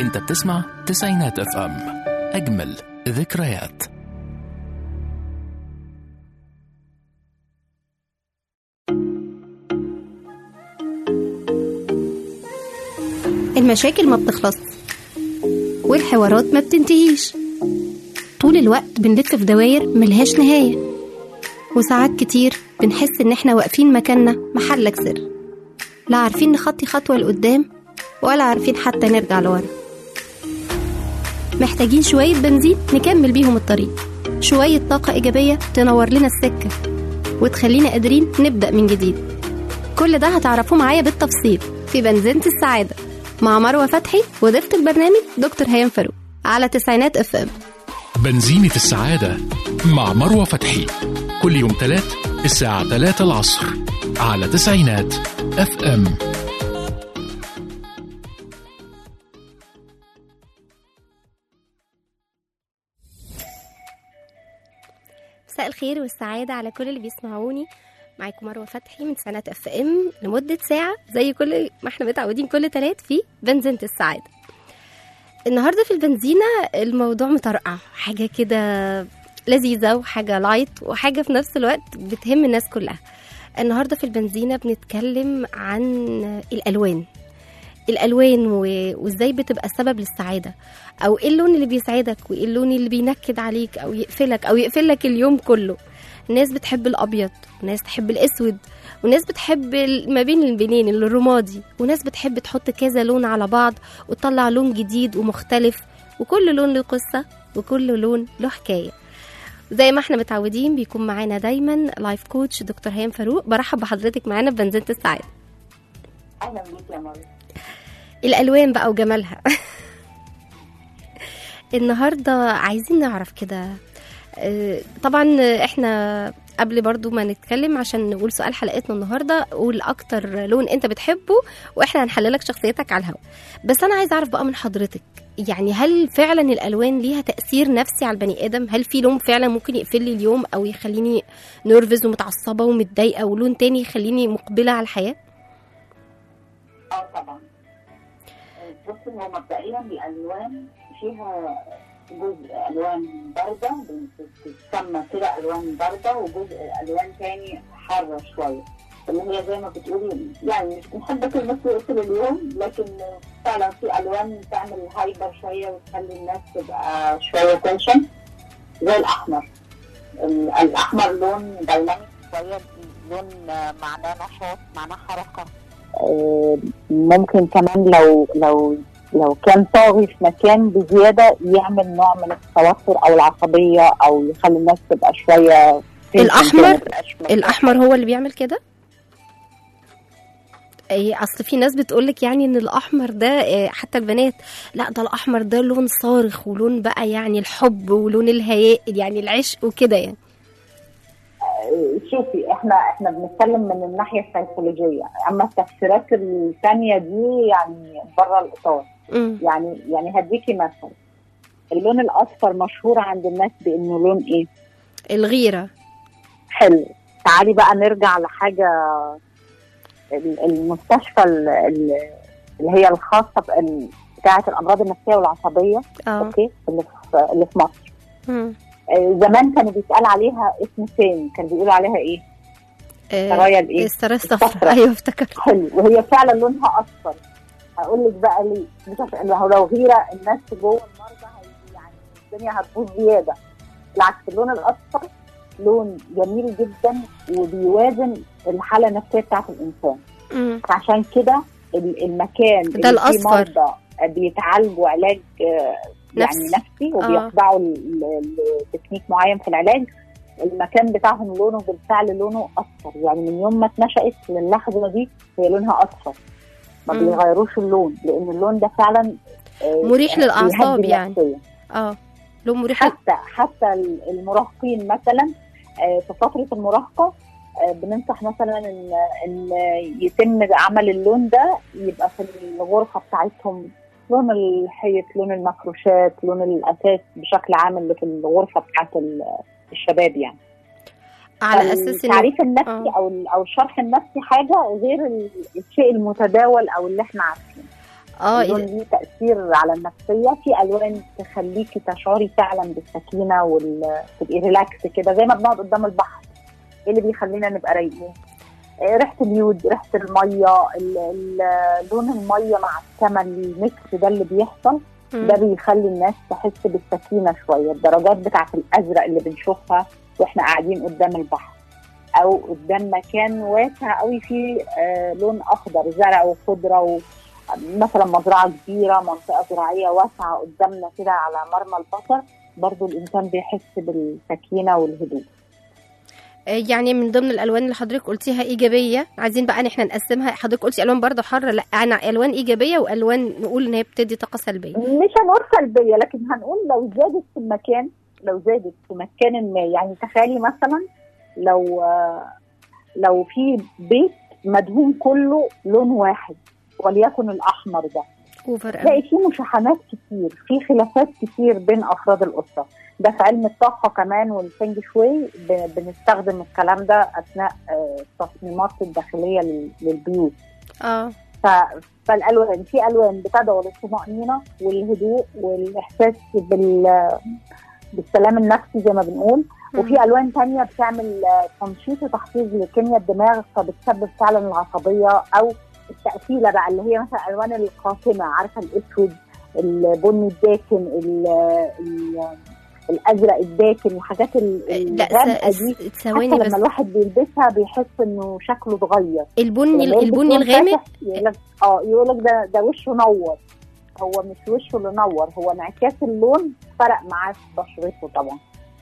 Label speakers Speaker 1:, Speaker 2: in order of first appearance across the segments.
Speaker 1: انت بتسمع تسعينات اف ام اجمل ذكريات
Speaker 2: المشاكل ما بتخلص والحوارات ما بتنتهيش طول الوقت بنلف في دواير ملهاش نهاية وساعات كتير بنحس إن إحنا واقفين مكاننا محلك سر لا عارفين نخطي خطوة لقدام ولا عارفين حتى نرجع لورا محتاجين شوية بنزين نكمل بيهم الطريق شوية طاقة إيجابية تنور لنا السكة وتخلينا قادرين نبدأ من جديد كل ده هتعرفوه معايا بالتفصيل في بنزينة السعادة مع مروة فتحي وضيفة البرنامج دكتور هيام فاروق على تسعينات اف ام
Speaker 1: بنزينة السعادة مع مروة فتحي كل يوم تلات الساعة 3 العصر على تسعينات اف ام
Speaker 2: مساء الخير والسعادة على كل اللي بيسمعوني معاكم مروة فتحي من سنة اف ام لمدة ساعة زي كل ما احنا متعودين كل تلات في بنزينة السعادة النهاردة في البنزينة الموضوع مطرقع حاجة كده لذيذة وحاجة لايت وحاجة في نفس الوقت بتهم الناس كلها النهاردة في البنزينة بنتكلم عن الألوان الألوان و- وإزاي بتبقى سبب للسعادة أو إيه اللون اللي بيسعدك وإيه اللون اللي بينكد عليك أو يقفلك أو يقفلك اليوم كله ناس بتحب الأبيض وناس تحب الأسود وناس بتحب ال- ما بين البنين الرمادي وناس بتحب تحط كذا لون على بعض وتطلع لون جديد ومختلف وكل لون له قصة وكل لون له حكاية زي ما احنا متعودين بيكون معانا دايما لايف كوتش دكتور هيام فاروق برحب بحضرتك معانا في بنزينة السعادة
Speaker 3: اهلا بيك يا مريم
Speaker 2: الالوان بقى وجمالها النهارده عايزين نعرف كده آه، طبعا احنا قبل برضو ما نتكلم عشان نقول سؤال حلقتنا النهارده قول اكتر لون انت بتحبه واحنا هنحللك شخصيتك على الهواء بس انا عايزه اعرف بقى من حضرتك يعني هل فعلا الالوان ليها تاثير نفسي على البني ادم هل في لون فعلا ممكن يقفل لي اليوم او يخليني نرفز ومتعصبه ومتضايقه ولون تاني يخليني مقبله على الحياه
Speaker 3: اه طبعا بص هو مبدئيا الالوان فيها جزء الوان بارده بتسمى كده الوان بارده وجزء الوان تاني حاره شويه اللي هي زي ما بتقولي يعني مش بنحب كلمه تقفل اليوم لكن فعلا في الوان تعمل هايبر شويه وتخلي الناس تبقى شويه تنشن زي الاحمر ال- الاحمر لون ديناميك شويه لون معناه نشاط معناه حركه ممكن كمان لو لو لو كان طاغي في مكان بزياده يعمل نوع من التوتر او العصبيه او يخلي الناس تبقى شويه
Speaker 2: الأحمر؟ الاحمر هو اللي بيعمل كده اي اصل في ناس بتقولك يعني ان الاحمر ده آه، حتى البنات لا ده الاحمر ده لون صارخ ولون بقى يعني الحب ولون الهياء يعني العشق وكده يعني
Speaker 3: شوفي احنا احنا بنتكلم من الناحيه السيكولوجيه اما التفسيرات الثانيه دي يعني بره الاطار
Speaker 2: مم.
Speaker 3: يعني يعني هديكي مثل اللون الاصفر مشهور عند الناس بانه لون ايه؟
Speaker 2: الغيره
Speaker 3: حلو تعالي بقى نرجع لحاجه ال- المستشفى ال- ال- اللي هي الخاصه بال- بتاعه الامراض النفسيه والعصبيه
Speaker 2: اه
Speaker 3: اوكي اللي في اللي في مصر
Speaker 2: مم.
Speaker 3: آه، زمان كانوا بيتقال عليها اسم تاني كانوا بيقولوا عليها ايه؟
Speaker 2: آه،
Speaker 3: سرايا الايه؟
Speaker 2: السرايا الصفراء
Speaker 3: الصفراء.
Speaker 2: ايوه افتكرت
Speaker 3: حلو وهي فعلا لونها اصفر هقول لك بقى ليه مش عشان لو لو غيره الناس جوه المرضى هي يعني الدنيا هتبوظ زياده بالعكس اللون الاصفر لون جميل جدا وبيوازن الحاله النفسيه بتاعت الانسان
Speaker 2: مم.
Speaker 3: فعشان كده ال- المكان
Speaker 2: ده
Speaker 3: اللي فيه
Speaker 2: الأصفر.
Speaker 3: مرضى بيتعالجوا علاج آه، يعني
Speaker 2: نفسي.
Speaker 3: نفسي وبيخضعوا ل- ل- لتكنيك معين في العلاج المكان بتاعهم لونه بالفعل لونه اصفر يعني من يوم ما اتنشأت للحظه دي هي لونها اصفر ما
Speaker 2: مم.
Speaker 3: بيغيروش اللون لان اللون ده فعلا آه،
Speaker 2: مريح للأعصاب
Speaker 3: بيهدي
Speaker 2: يعني.
Speaker 3: النفسية.
Speaker 2: اه لون مريح
Speaker 3: حتى حتى المراهقين مثلا آه، في فتره المراهقه آه، بننصح مثلا ان ان يتم عمل اللون ده يبقى في الغرفه بتاعتهم لون الحيط لون المفروشات لون الاساس بشكل عام اللي في الغرفه بتاعت ال- الشباب يعني
Speaker 2: على اساس انه
Speaker 3: التعريف النفسي
Speaker 2: آه.
Speaker 3: او ال- او الشرح النفسي حاجه غير ال- الشيء المتداول او اللي احنا عارفينه
Speaker 2: اه
Speaker 3: اللون ليه تاثير على النفسيه في الوان تخليكي تشعري فعلا بالسكينه وال تبقي ريلاكس كده زي ما بنقعد قدام البحر ايه اللي بيخلينا نبقى رايقين آه، ريحه اليود ريحه الميه ال- ال- لون الميه مع السما الميكس ده اللي بيحصل ده بيخلي الناس تحس بالسكينه شويه الدرجات بتاعه الازرق اللي بنشوفها واحنا قاعدين قدام البحر او قدام مكان واسع قوي فيه آه لون اخضر زرع وخضره و مثلا مزرعه كبيره منطقه زراعيه واسعه قدامنا كده على مرمى البصر برضو الانسان بيحس بالسكينه والهدوء
Speaker 2: آه، يعني من ضمن الالوان اللي حضرتك قلتيها ايجابيه عايزين بقى ان احنا نقسمها حضرتك قلتي الوان برضه حاره لا انا الوان ايجابيه والوان نقول ان هي بتدي طاقه سلبيه
Speaker 3: مش هنقول سلبيه لكن هنقول لو زادت في المكان لو زادت في مكان ما يعني تخيلي مثلا لو آه، لو في بيت مدهون كله لون واحد وليكن الاحمر ده
Speaker 2: اوفر قوي
Speaker 3: تلاقي فيه مشاحنات كتير في خلافات كتير بين افراد الاسره ده في علم الطاقه كمان والفنج شوي ب- بنستخدم الكلام ده اثناء آه، التصميمات الداخليه لل- للبيوت
Speaker 2: اه
Speaker 3: ف- فالالوان في الوان بتدعو للطمانينه والهدوء والاحساس بال بالسلام النفسي زي ما بنقول وفي الوان تانية بتعمل آه، تنشيط وتحفيز لكيمياء الدماغ فبتسبب فعلا العصبيه او التقفيله بقى اللي هي مثلا الالوان القاتمه عارفه الاسود البني الداكن ال- ال- الازرق الداكن الحاجات ال-
Speaker 2: لا
Speaker 3: الغامقه
Speaker 2: س-
Speaker 3: دي
Speaker 2: س-
Speaker 3: حتى
Speaker 2: ثواني بس
Speaker 3: لما الواحد بيلبسها بيحس انه شكله اتغير
Speaker 2: البني
Speaker 3: لما يلبس
Speaker 2: البني
Speaker 3: لون
Speaker 2: الغامق
Speaker 3: فاتح يقول لك اه يقول لك ده ده وشه نور هو مش وشه اللي نور هو انعكاس اللون فرق معاه في بشرته طبعا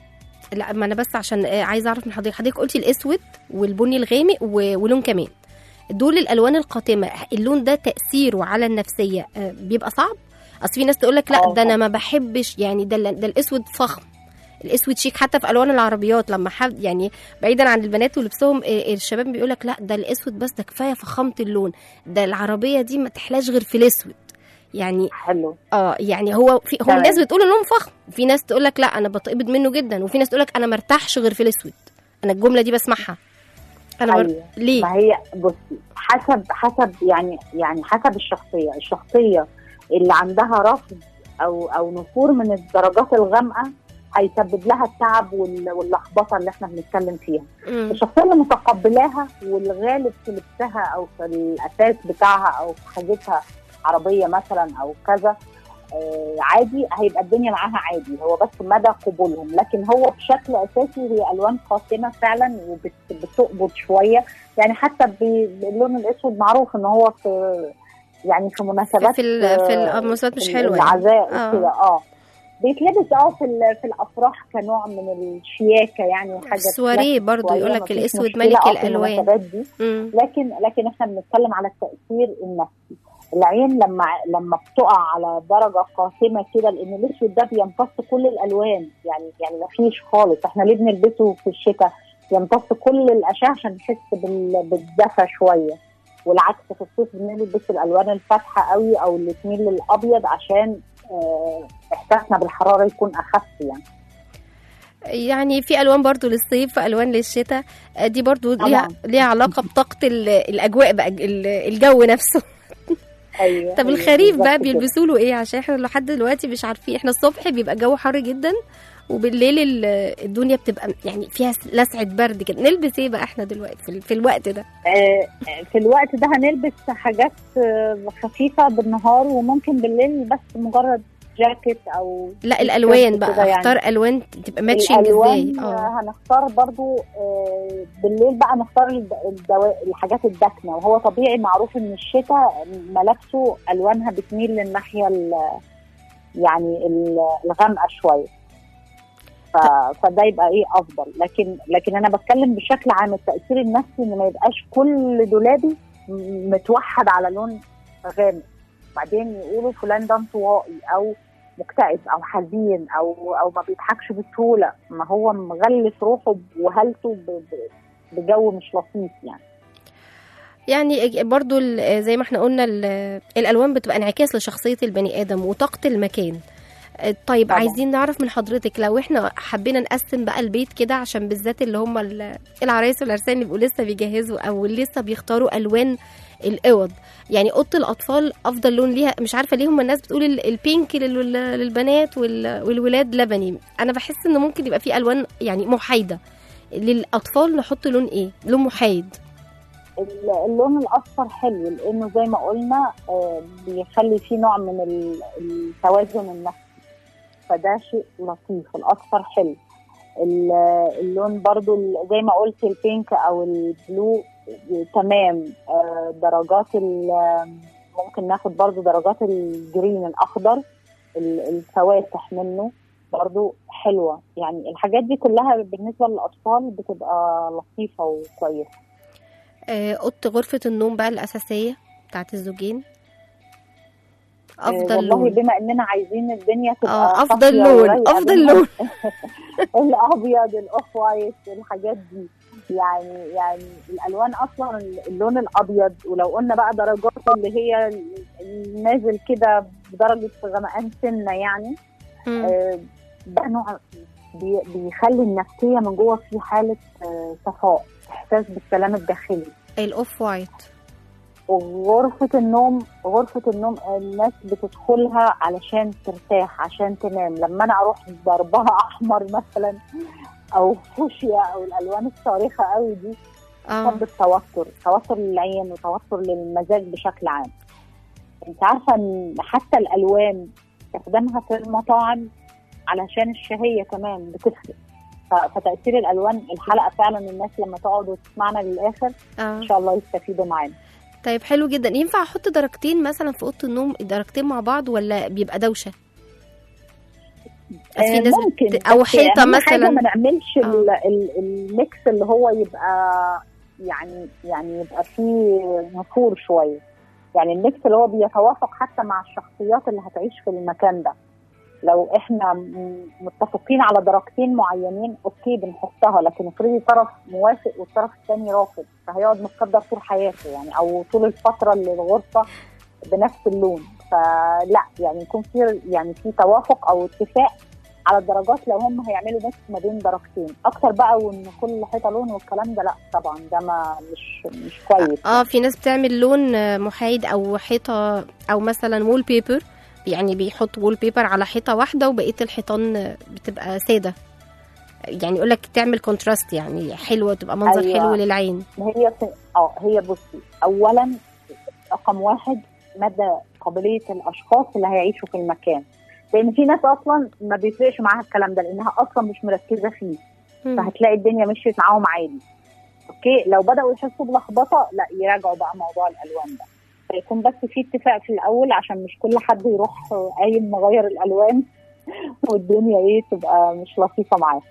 Speaker 2: لا ما انا بس عشان آه، عايزه اعرف من حضرتك حضرتك قلتي الاسود والبني الغامق و- ولون كمان دول الالوان القاتمه اللون ده تاثيره على النفسيه آه، بيبقى صعب اصل في ناس تقول لك لا
Speaker 3: آه،
Speaker 2: ده انا ما بحبش يعني ده ال- ده الاسود فخم الاسود شيك حتى في الوان العربيات لما حد يعني بعيدا عن البنات ولبسهم آه، الشباب بيقول لك لا ده الاسود بس ده كفايه فخامه اللون ده العربيه دي ما تحلاش غير في الاسود يعني
Speaker 3: حلو
Speaker 2: اه يعني هو في هو
Speaker 3: تمام.
Speaker 2: الناس بتقول اللون فخم في ناس تقول لك لا انا بتقبض منه جدا وفي ناس تقول لك انا مرتاحش غير في الاسود انا الجمله دي بسمعها انا مر...
Speaker 3: أيوة.
Speaker 2: ليه
Speaker 3: ما هي بصي حسب حسب يعني يعني حسب الشخصيه الشخصيه اللي عندها رفض او او نفور من الدرجات الغامقه هيسبب لها التعب وال- واللخبطه اللي احنا بنتكلم فيها
Speaker 2: مم.
Speaker 3: الشخصيه اللي متقبلاها والغالب في لبسها او في الاساس بتاعها او في حاجتها عربيه مثلا او كذا آه عادي هيبقى الدنيا معاها عادي هو بس مدى قبولهم لكن هو بشكل اساسي هي الوان قاتمه فعلا وبتقبض شويه يعني حتى ب- باللون الاسود معروف ان هو في يعني في مناسبات
Speaker 2: في ال- في ال- المناسبات مش حلوة يعني.
Speaker 3: العزاء
Speaker 2: آه.
Speaker 3: وكده اه بيتلبس اه في ال- في الافراح كنوع من الشياكه يعني وحاجه
Speaker 2: السواريه برضو
Speaker 3: شوية،
Speaker 2: يقول لك
Speaker 3: مفيش
Speaker 2: الاسود
Speaker 3: مشكلة
Speaker 2: ملك
Speaker 3: آه في
Speaker 2: الالوان
Speaker 3: المناسبات دي
Speaker 2: مم.
Speaker 3: لكن لكن احنا بنتكلم على التاثير النفسي العين لما لما بتقع على درجه قاتمه كده لان الاسود ده بيمتص كل الالوان يعني يعني ما فيش خالص احنا ليه بنلبسه في الشتاء يمتص كل الاشعه عشان نحس بال- بالدفى شويه والعكس في الصيف بنلبس الالوان الفاتحه قوي او اللي تميل للابيض عشان آه، احساسنا بالحراره يكون اخف يعني
Speaker 2: يعني في الوان برضو للصيف والوان للشتاء آه، دي برضو ليها
Speaker 3: طبعاً.
Speaker 2: ليها علاقه بطاقه ال- الاجواء بقى ال- الجو نفسه
Speaker 3: ايوه
Speaker 2: طب
Speaker 3: أيوة،
Speaker 2: الخريف بقى
Speaker 3: بالظبط كده.
Speaker 2: بيلبسوا له ايه عشان احنا لحد دلوقتي مش عارفين احنا الصبح بيبقى الجو حر جدا وبالليل ال- الدنيا بتبقى يعني فيها لسعه برد كده نلبس ايه بقى احنا دلوقتي في, ال- في الوقت ده
Speaker 3: آه، في الوقت ده هنلبس حاجات آه، خفيفة بالنهار وممكن بالليل بس مجرد جاكيت او
Speaker 2: لا الالوان
Speaker 3: كده
Speaker 2: بقى
Speaker 3: يعني.
Speaker 2: اختار الوان تبقى ماتشنج ازاي
Speaker 3: الالوان
Speaker 2: اه
Speaker 3: آه، هنختار برضو آه، بالليل بقى نختار الد- الدواء الحاجات الداكنه وهو طبيعي معروف ان الشتاء ملابسه الوانها بتميل للناحيه ال- يعني ال- الغامقه شويه ف- فده يبقى ايه افضل لكن لكن انا بتكلم بشكل عام التاثير النفسي ان ما يبقاش كل دولابي م- متوحد على لون غامق بعدين يقولوا فلان ده انطوائي او مكتئب او حزين او او ما بيضحكش بسهوله ما هو مغلف روحه وهالته ب- ب- بجو مش لطيف يعني
Speaker 2: يعني برضو ال- زي ما احنا قلنا ال- الالوان بتبقى انعكاس لشخصيه البني ادم وطاقه المكان آه، طيب
Speaker 3: طبعا.
Speaker 2: عايزين نعرف من حضرتك لو احنا حبينا نقسم بقى البيت كده عشان بالذات اللي هم ال- العرايس والعرسان اللي بيبقوا لسه بيجهزوا او لسه بيختاروا الوان الاوض يعني اوضه الاطفال افضل لون ليها مش عارفه ليه هم الناس بتقول ال- البينك لل- للبنات وال- والولاد لبني انا بحس ان ممكن يبقى في الوان يعني محايده للاطفال نحط لون ايه لون محايد
Speaker 3: ال- اللون الاصفر حلو لانه زي ما قلنا آه، بيخلي فيه نوع من ال- التوازن النفسي فده شيء لطيف الاصفر حلو ال- اللون برضو ال- زي ما قلت البينك او البلو آه، تمام آه، درجات ال- ممكن ناخد برضو درجات الجرين الاخضر ال- الفواتح منه برضو حلوة يعني الحاجات دي كلها بالنسبة للأطفال بتبقى لطيفة وكويسة
Speaker 2: آه، اوضه غرفه النوم بقى الاساسيه بتاعت الزوجين
Speaker 3: آه،
Speaker 2: افضل
Speaker 3: والله
Speaker 2: لون
Speaker 3: بما اننا عايزين الدنيا تبقى
Speaker 2: اه افضل
Speaker 3: صافية
Speaker 2: لون
Speaker 3: ورايقة
Speaker 2: افضل
Speaker 3: بينا
Speaker 2: لون
Speaker 3: الابيض الاوف وايت الحاجات دي يعني يعني الالوان اصلا اللون الابيض ولو قلنا بقى درجاته اللي هي نازل كده بدرجه غمقان سنه يعني
Speaker 2: مم.
Speaker 3: آه، ده نوع بي- بيخلي النفسيه من جوه في حاله آه، صفاء احساس بالسلام الداخلي
Speaker 2: الاوف وايت
Speaker 3: وغرفة النوم غرفة النوم الناس بتدخلها علشان ترتاح عشان تنام لما أنا أروح ضربها أحمر مثلا أو فوشيا أو الألوان الصارخة قوي دي
Speaker 2: اه
Speaker 3: بتسبب توتر توتر للعين وتوتر للمزاج بشكل عام انت عارفة ان حتى الألوان استخدامها في المطاعم علشان الشهية كمان بتفرق ف- فتأثير الألوان الحلقة فعلا الناس لما تقعد وتسمعنا للآخر
Speaker 2: اه
Speaker 3: إن شاء الله يستفيدوا معانا
Speaker 2: طيب حلو جدا ينفع احط درجتين مثلا في اوضه النوم درجتين مع بعض ولا بيبقى دوشه بس في
Speaker 3: آه،
Speaker 2: ناس
Speaker 3: ممكن
Speaker 2: بت... او
Speaker 3: بس
Speaker 2: حيطه
Speaker 3: أهم حاجة
Speaker 2: مثلا
Speaker 3: ما نعملش
Speaker 2: آه.
Speaker 3: ال- ال- الميكس اللي هو يبقى يعني يعني يبقى فيه نفور شويه يعني الميكس اللي هو بيتوافق حتى مع الشخصيات اللي هتعيش في المكان ده لو احنا م- متفقين على درجتين معينين اوكي بنحطها لكن افرضي طرف موافق والطرف الثاني رافض فهيقعد متقدر طول حياته يعني او طول الفتره اللي الغرفه بنفس اللون فلا يعني يكون في يعني في توافق او اتفاق على الدرجات لو هم هيعملوا ميكس ما بين درجتين اكتر بقى وان كل حيطه لون والكلام ده لا طبعا ده ما مش مش كويس
Speaker 2: اه في ناس بتعمل لون آه، محايد او حيطه او مثلا وول بيبر يعني بيحط وول بيبر على حيطه واحده وبقيه الحيطان آه، بتبقى ساده يعني يقول لك تعمل كونتراست يعني حلوه تبقى منظر
Speaker 3: أيوة.
Speaker 2: حلو للعين
Speaker 3: هي في اه هي بصي اولا رقم واحد مدى قابليه الاشخاص اللي هيعيشوا في المكان لان في ناس اصلا ما بيفرقش معاها الكلام ده لانها اصلا مش مركزه فيه
Speaker 2: مم.
Speaker 3: فهتلاقي الدنيا مشيت معاهم عادي اوكي لو بداوا يحسوا بلخبطه لا يراجعوا بقى موضوع الالوان ده فيكون بس في اتفاق في الاول عشان مش كل حد يروح قايم مغير الالوان والدنيا ايه تبقى مش لطيفه معاه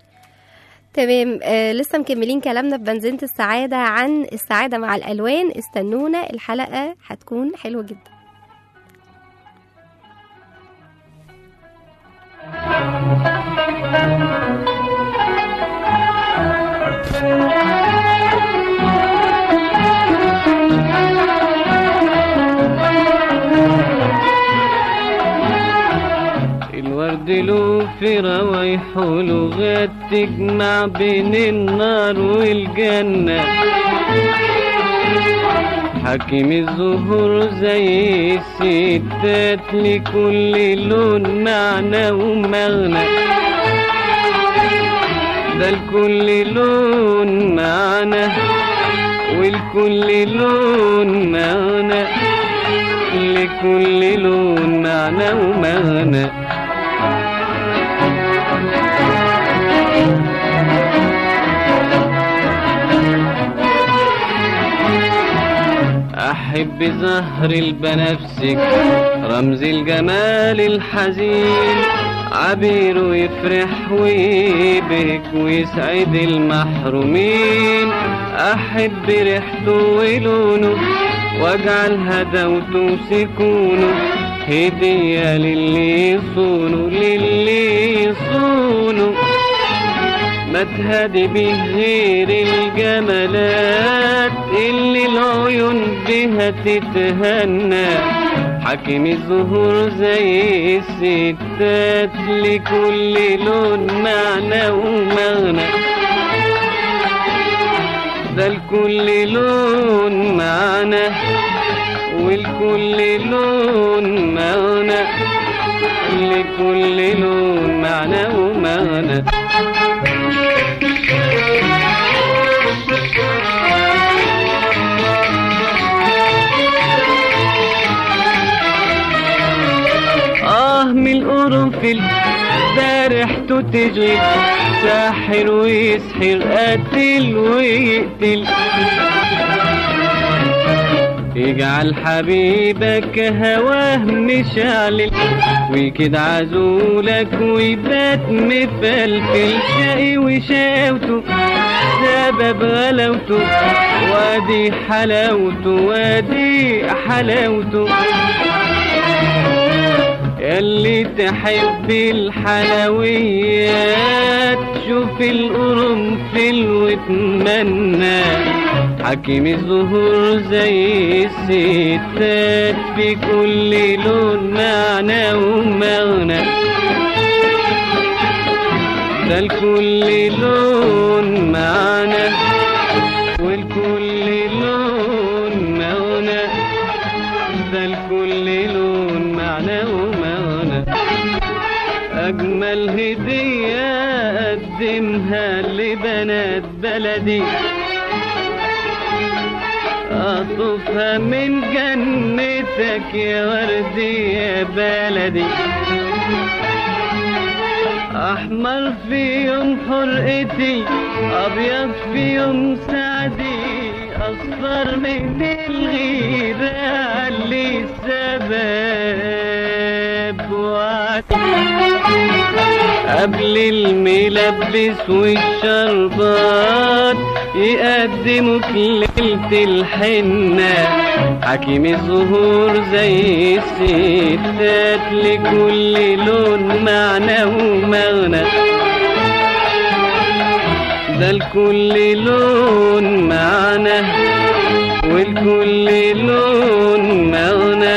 Speaker 2: تمام آه لسه مكملين كلامنا في بنزينة السعادة عن السعادة مع الألوان استنونا الحلقة هتكون حلوة جدا
Speaker 4: الورد له في روايحه لغات تجمع بين النار والجنة حكيم الزهور زي الستات لكل لون معنى ومغنى ده لكل لون معنى ولكل لون معنى لكل لون معنى ومغنى أحب زهر البنفسج رمز الجمال الحزين عبيره يفرح ويبهج ويسعد المحرومين أحب ريحته ولونه واجعل هدوته وسكونه هدية للي يصونه للي يصونه ما تهدي بيه غير الجمالات اللي العيون بها تتهنى حكيم الزهور زي الستات لكل لون معنى ومغنى ده لكل لون معنى ولكل لون معنى لكل لون معنى ومعنى آه من القرنفل ده ريحته تشغل ساحر ويسحر قاتل ويقتل يجعل حبيبك هواه مشعل ويكد عزولك ويبات مفلفل شقي وشاوته سبب غلاوته وادي حلاوته وادي حلاوته ياللي تحب الحلويات شوف القرنفل واتمنى حكيم الزهور زي الستات في كل لون معنى ومغنى ده لكل لون معنى ولكل لون مغنى ده لكل لون معنى ومغنى أجمل هدية أقدمها لبنات بلدي أطوفها من جنتك يا وردي يا بلدي أحمر في يوم حرقتي أبيض في يوم سعدي أصفر من الغيرة اللي سبب وعدي قبل الملبس والشربات يقدمك ليلة الحنة حكيم الزهور زي الستات لكل لون معنى ومغنى ده لكل لون معنى ولكل لون مغنى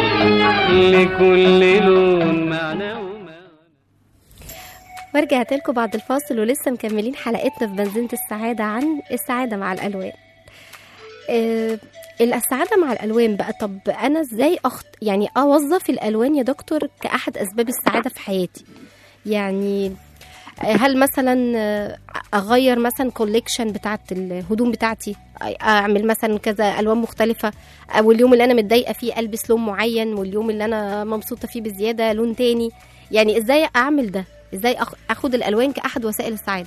Speaker 4: لكل لون معنى ومغنى
Speaker 2: ورجعت لكم بعد الفاصل ولسه مكملين حلقتنا في بنزينة السعادة عن السعادة مع الألوان آه السعادة مع الألوان بقى طب أنا إزاي أخت يعني أوظف الألوان يا دكتور كأحد أسباب السعادة في حياتي يعني آه، هل مثلا آه، أغير مثلا كوليكشن بتاعت الهدوم بتاعتي أعمل مثلا كذا ألوان مختلفة أو اليوم اللي أنا متضايقة فيه ألبس لون معين واليوم اللي أنا مبسوطة فيه بزيادة لون تاني يعني إزاي أعمل ده ازاي أخ- اخد الالوان كاحد وسائل السعاده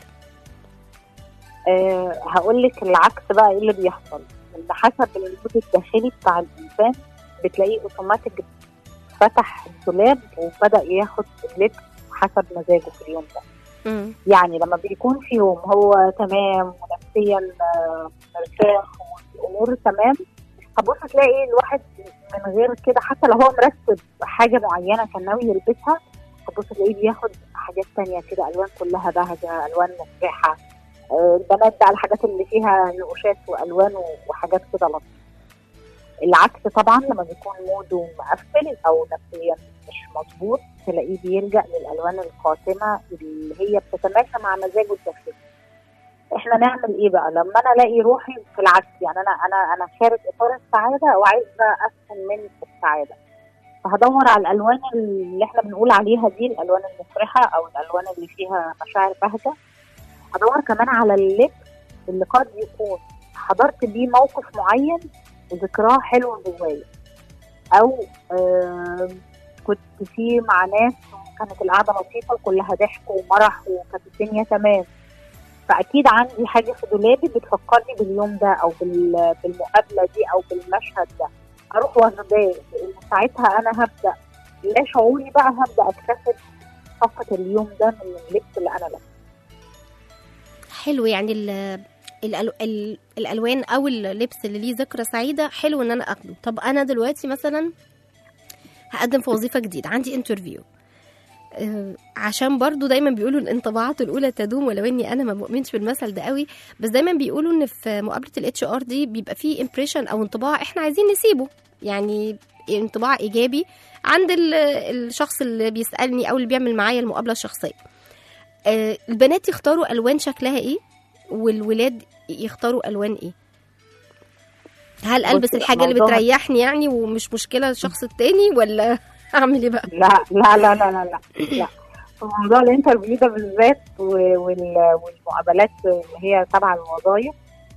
Speaker 3: أه هقول لك العكس بقى ايه اللي بيحصل ان حسب المود الداخلي بتاع الانسان بتلاقيه اوتوماتيك فتح الدولاب وبدا ياخد اللبس حسب مزاجه في اليوم ده
Speaker 2: امم
Speaker 3: يعني لما بيكون في يوم هو تمام ونفسيا آه، مرتاح والامور تمام هتبص تلاقي الواحد من غير كده حتى لو هو مرتب حاجه معينه كان ناوي يلبسها هتبص تلاقيه بياخد حاجات تانية كده الوان كلها بهجه الوان مفرحه آه، البنات بقى الحاجات اللي فيها نقوشات والوان وحاجات كده لطيفه العكس طبعا لما بيكون موده مقفل او نفسيا مش مظبوط تلاقيه بيلجا للالوان القاتمه اللي هي بتتماشى مع مزاجه الداخلي احنا نعمل ايه بقى لما انا الاقي روحي في العكس يعني انا انا انا خارج اطار السعاده وعايزه اسكن من السعاده فهدور على الالوان اللي احنا بنقول عليها دي الالوان المفرحه او الالوان اللي فيها مشاعر بهجه هدور كمان على اللبس اللي قد يكون حضرت بيه موقف معين وذكراه حلو جوايا او آه كنت فيه مع ناس وكانت القعده لطيفه وكلها ضحك ومرح وكانت الدنيا تمام فاكيد عندي حاجه في دولابي بتفكرني باليوم ده او بال- بالمقابله دي او بالمشهد ده اروح واخداه لان ساعتها انا هبدا لا شعوري بقى هبدا اكتسب صفقه اليوم ده من اللبس اللي انا لابسه
Speaker 2: حلو يعني ال الألو... ال... الالوان او اللبس اللي ليه ذكرى سعيده حلو ان انا اخده طب انا دلوقتي مثلا هقدم في وظيفه جديده عندي انترفيو آه، عشان برضو دايما بيقولوا الانطباعات الاولى تدوم ولو اني انا ما بؤمنش بالمثل ده قوي بس دايما بيقولوا ان في مقابله الاتش ار دي بيبقى فيه امبريشن او انطباع احنا عايزين نسيبه يعني انطباع ايجابي عند ال- الشخص اللي بيسالني او اللي بيعمل معايا المقابله الشخصيه آه، البنات يختاروا الوان شكلها ايه والولاد يختاروا الوان ايه هل
Speaker 3: بصي،
Speaker 2: البس الحاجه اللي
Speaker 3: موضوع-
Speaker 2: بتريحني يعني ومش مشكله الشخص التاني ولا اعمل ايه بقى
Speaker 3: لا لا لا لا لا لا, لا. في موضوع الانترفيو ده بالذات و- وال- والمقابلات اللي هي تبع الوظائف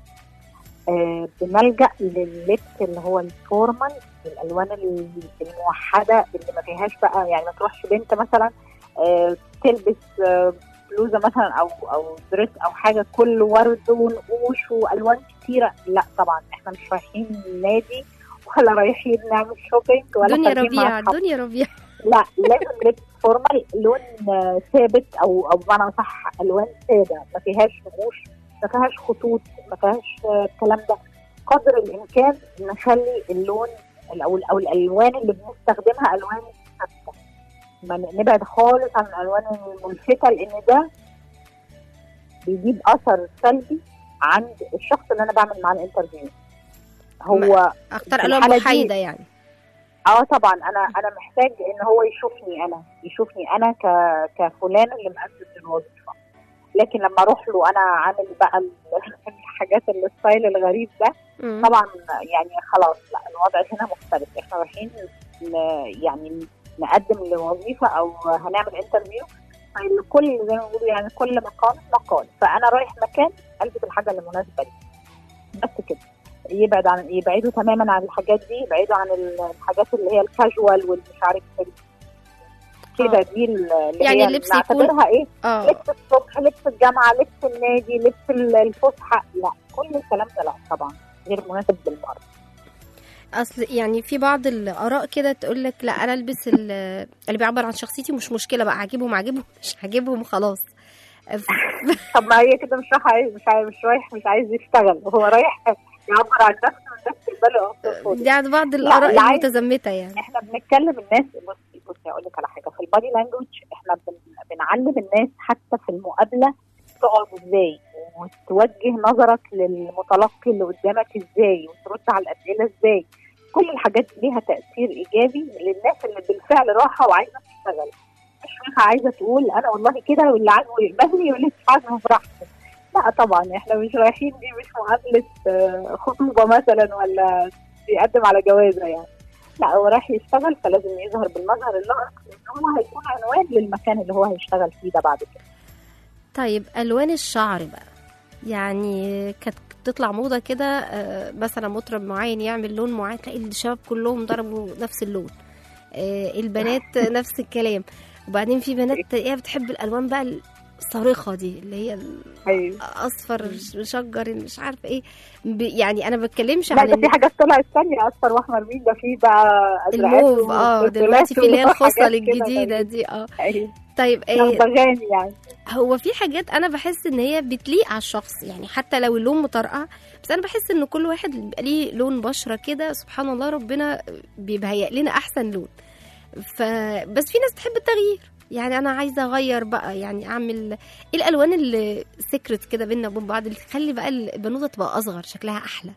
Speaker 3: آه، بنلجأ لللبس اللي هو الفورمال الالوان ال- الموحده اللي ما فيهاش بقى يعني ما تروحش بنت مثلا آه، تلبس آه، بلوزه مثلا او او دريس او حاجه كله ورد ونقوش والوان كتيره لا طبعا احنا مش رايحين نادي ولا رايحين نعمل شوبينج ولا
Speaker 2: دنيا
Speaker 3: خارجين مع
Speaker 2: ربيع
Speaker 3: أصحابنا.
Speaker 2: دنيا ربيع
Speaker 3: لا لازم لبس فورمال لون آه، ثابت او او بمعنى صح الوان ساده ما فيهاش نقوش ما فيهاش خطوط ما فيهاش آه، الكلام ده قدر الامكان نخلي اللون ال- او او الالوان اللي بنستخدمها الوان ثابته ما ن- نبعد خالص عن الالوان الملفته لان ده بيجيب اثر سلبي عند الشخص اللي انا بعمل معاه الانترفيو هو
Speaker 2: اختار
Speaker 3: في
Speaker 2: الوان
Speaker 3: الحالة دي-
Speaker 2: محايده يعني
Speaker 3: اه طبعا انا انا محتاج ان هو يشوفني انا يشوفني انا ك كفلان اللي مقدم للوظيفه لكن لما اروح له انا عامل بقى ال- الحاجات الستايل الغريب ده
Speaker 2: مم.
Speaker 3: طبعا يعني خلاص لا الوضع هنا مختلف احنا رايحين ن- يعني نقدم لوظيفه او هنعمل انترفيو كل زي ما بيقولوا يعني كل مقام مقال فانا رايح مكان البس الحاجه اللي مناسبه لي بس كده يبعد عن يبعدوا تماما عن الحاجات دي يبعدوا عن الحاجات اللي هي الكاجوال والمش عارف ال- كده دي ال- اللي
Speaker 2: يعني
Speaker 3: هي
Speaker 2: اللبس يكون-
Speaker 3: نعتبرها ايه
Speaker 2: اه
Speaker 3: لبس الصبح لبس الجامعه لبس النادي لبس ال- الفسحه لا كل الكلام ده لا طبعا غير مناسب بالمره
Speaker 2: اصل يعني في بعض الاراء كده تقول لك لا انا البس ال- اللي بيعبر عن شخصيتي مش مشكله بقى عاجبهم عاجبهم مش عاجبهم خلاص
Speaker 3: طب ما هي كده مش رايح عايز مش عايز مش رايح مش عايز يشتغل هو رايح يعبر عن نفسه ونفس الباله اصلا
Speaker 2: دي عند بعض
Speaker 3: لا،
Speaker 2: الاراء
Speaker 3: اللي عايز-
Speaker 2: المتزمته يعني
Speaker 3: احنا بنتكلم الناس بصي بصي اقول لك على حاجه في البادي لانجوج احنا بن بنعلم الناس حتى في المقابله تقعد ازاي وتوجه نظرك للمتلقي اللي قدامك ازاي وترد على الاسئله ازاي كل الحاجات دي ليها تاثير ايجابي للناس اللي بالفعل راحه وعايزه تشتغل مش رايحه عايزه تقول انا والله كده واللي عاجبه يقبلني واللي مش عاجبه براحته لا طبعا احنا مش رايحين دي مش مقابله آه، خطوبه مثلا ولا بيقدم على جوازه يعني لا هو رايح يشتغل فلازم يظهر بالمظهر اللائق لان هو هيكون عنوان للمكان اللي هو هيشتغل فيه ده بعد كده
Speaker 2: طيب الوان الشعر بقى يعني كانت تطلع موضه كده آه، مثلا مطرب معين يعمل لون معين تلاقي الشباب كلهم ضربوا نفس اللون آه، البنات نفس الكلام وبعدين في بنات تلاقيها بتحب الالوان بقى الصارخه دي اللي هي
Speaker 3: ايوه
Speaker 2: اصفر مشجر مش عارفه ايه ب- يعني انا بتكلمش
Speaker 3: لا
Speaker 2: عن
Speaker 3: ده في
Speaker 2: إن-
Speaker 3: حاجات طلعت ثانيه اصفر واحمر مين ده في بقى أزرقات
Speaker 2: الموف اه
Speaker 3: وبرتقالات
Speaker 2: دلوقتي في اللي هي
Speaker 3: وحاجات
Speaker 2: الخصل
Speaker 3: كده
Speaker 2: الجديده
Speaker 3: غريبة.
Speaker 2: دي اه
Speaker 3: أيوة.
Speaker 2: طيب ايه
Speaker 3: بغبغان يعني
Speaker 2: هو في حاجات انا بحس ان هي بتليق على الشخص يعني حتى لو اللون مطرقع بس انا بحس ان كل واحد بيبقى ليه لون بشره كده سبحان الله ربنا بيبهيأ لنا احسن لون ف بس في ناس تحب التغيير يعني انا عايزه اغير بقى يعني اعمل ايه الالوان اللي سكرت كده بينا وبين بعض اللي تخلي بقى البنوته تبقى اصغر شكلها احلى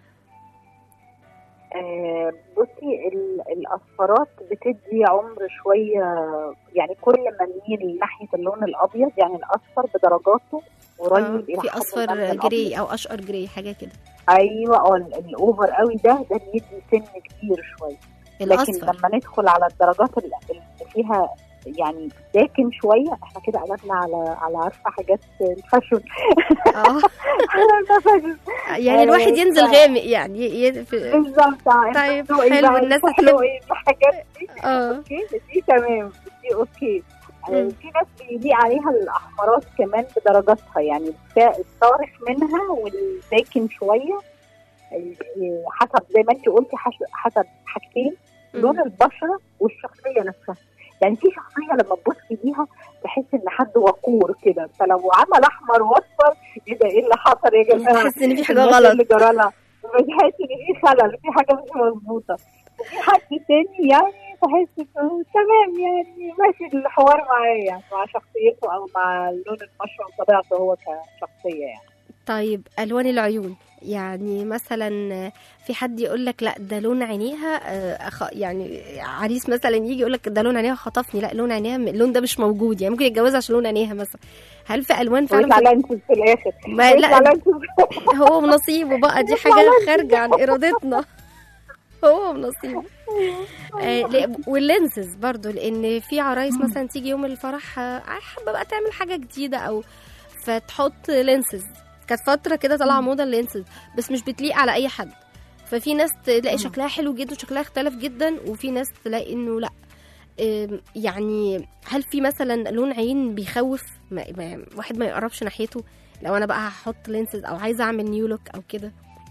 Speaker 3: آه، بصي ال- الاصفرات بتدي عمر شويه يعني كل ما نميل ناحيه اللون الابيض يعني الاصفر بدرجاته
Speaker 2: آه،
Speaker 3: قريب الى
Speaker 2: في
Speaker 3: حد ما من
Speaker 2: اصفر
Speaker 3: الأبيض.
Speaker 2: جري او اشقر جري حاجه كده
Speaker 3: ايوه اه ال- الاوفر قوي ده ده بيدي سن كبير شويه لكن
Speaker 2: الاصفر
Speaker 3: لما ندخل على الدرجات اللي اللي فيها يعني داكن شويه احنا كده قلبنا على على عارفه حاجات الفاشن
Speaker 2: اه
Speaker 3: عارفة فاشن
Speaker 2: يعني الواحد
Speaker 3: آه،
Speaker 2: ينزل
Speaker 3: ف-
Speaker 2: غامق يعني ي- في-
Speaker 3: بالظبط آه،
Speaker 2: طيب،
Speaker 3: ذوقي
Speaker 2: حلو،
Speaker 3: بقى،
Speaker 2: الناس
Speaker 3: ذوقي
Speaker 2: هتلم.
Speaker 3: إيه، الحاجات دي
Speaker 2: اه
Speaker 3: اوكي دي تمام دي اوكي آه،
Speaker 2: مم.
Speaker 3: في ناس بيليق عليها الاحمرات كمان بدرجاتها يعني الفا- الصارخ منها والداكن شويه ال- حسب زي ما انت قلتي حسب- حسب حاجتين لون البشره والشخصيه نفسها يعني في شخصيه لما تبصي ليها تحس ان حد وقور كده فلو عمل احمر واصفر ايه ده ايه اللي حصل يا جماعه
Speaker 2: تحس ان في حاجه
Speaker 3: الناس
Speaker 2: غلط
Speaker 3: اللي جرى لها بتحس ان في خلل في حاجه مش مظبوطه وفي حد تاني يعني تحس انه تمام يعني ماشي الحوار معاه يعني مع شخصيته او مع لون البشره وطبيعته هو كشخصيه يعني
Speaker 2: طيب الوان العيون يعني مثلا في حد يقول لك لا ده لون عينيها آه، أخ- يعني عريس مثلا يجي يقول لك ده لون عينيها خطفني لا لون عينيها اللون ده مش موجود يعني ممكن يتجوزها عشان لون عينيها مثلا هل في الوان فعلا
Speaker 3: ويطلع لانسز في الاخر
Speaker 2: ما
Speaker 3: ويطلع
Speaker 2: لا
Speaker 3: لانسز
Speaker 2: هو ونصيبه بقى دي حاجه خارجه عن ارادتنا هو ونصيبه آه لا، واللينسز برضو لان في عرايس مثلا تيجي يوم الفرح آه، حابه بقى تعمل حاجه جديده او فتحط لينسز كانت فتره كده طالعه موضه اللينسز بس مش بتليق على اي حد ففي ناس تلاقي شكلها حلو جدا وشكلها اختلف جدا وفي ناس تلاقي انه لا آم، يعني هل في مثلا لون عين بيخوف ما ما واحد ما يقربش ناحيته لو انا بقى هحط لينسز او عايزه اعمل نيو لوك او كده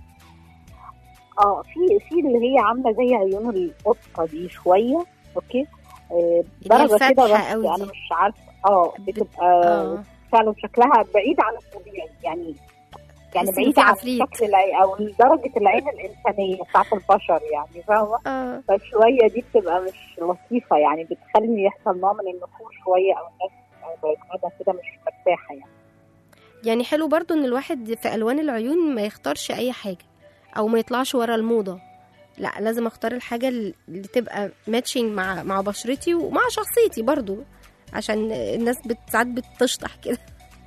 Speaker 3: اه في في اللي هي عامله زي عيون القطه دي شويه اوكي آه
Speaker 2: اللي هي
Speaker 3: درجه كده
Speaker 2: الفاتحة
Speaker 3: بس
Speaker 2: قوي
Speaker 3: انا
Speaker 2: دي.
Speaker 3: مش عارفه اه بتبقى
Speaker 2: اه
Speaker 3: فعلا شكلها بعيد عن الطبيعي يعني يعني
Speaker 2: تحسي إن
Speaker 3: بعيد
Speaker 2: في
Speaker 3: عن
Speaker 2: عفريت.
Speaker 3: شكل العين او درجه العين الانسانيه بتاعت البشر يعني فاهمه
Speaker 2: اه
Speaker 3: فشويه دي بتبقى مش لطيفه يعني بتخلي يحصل نوع من النفور شويه او الناس بقت كده مش مرتاحه يعني
Speaker 2: يعني حلو برضو ان الواحد في الوان العيون ما يختارش اي حاجه او ما يطلعش ورا الموضه لا لازم اختار الحاجه اللي تبقى ماتشنج مع مع بشرتي ومع شخصيتي برضو عشان الناس بت- ساعات بتشطح كده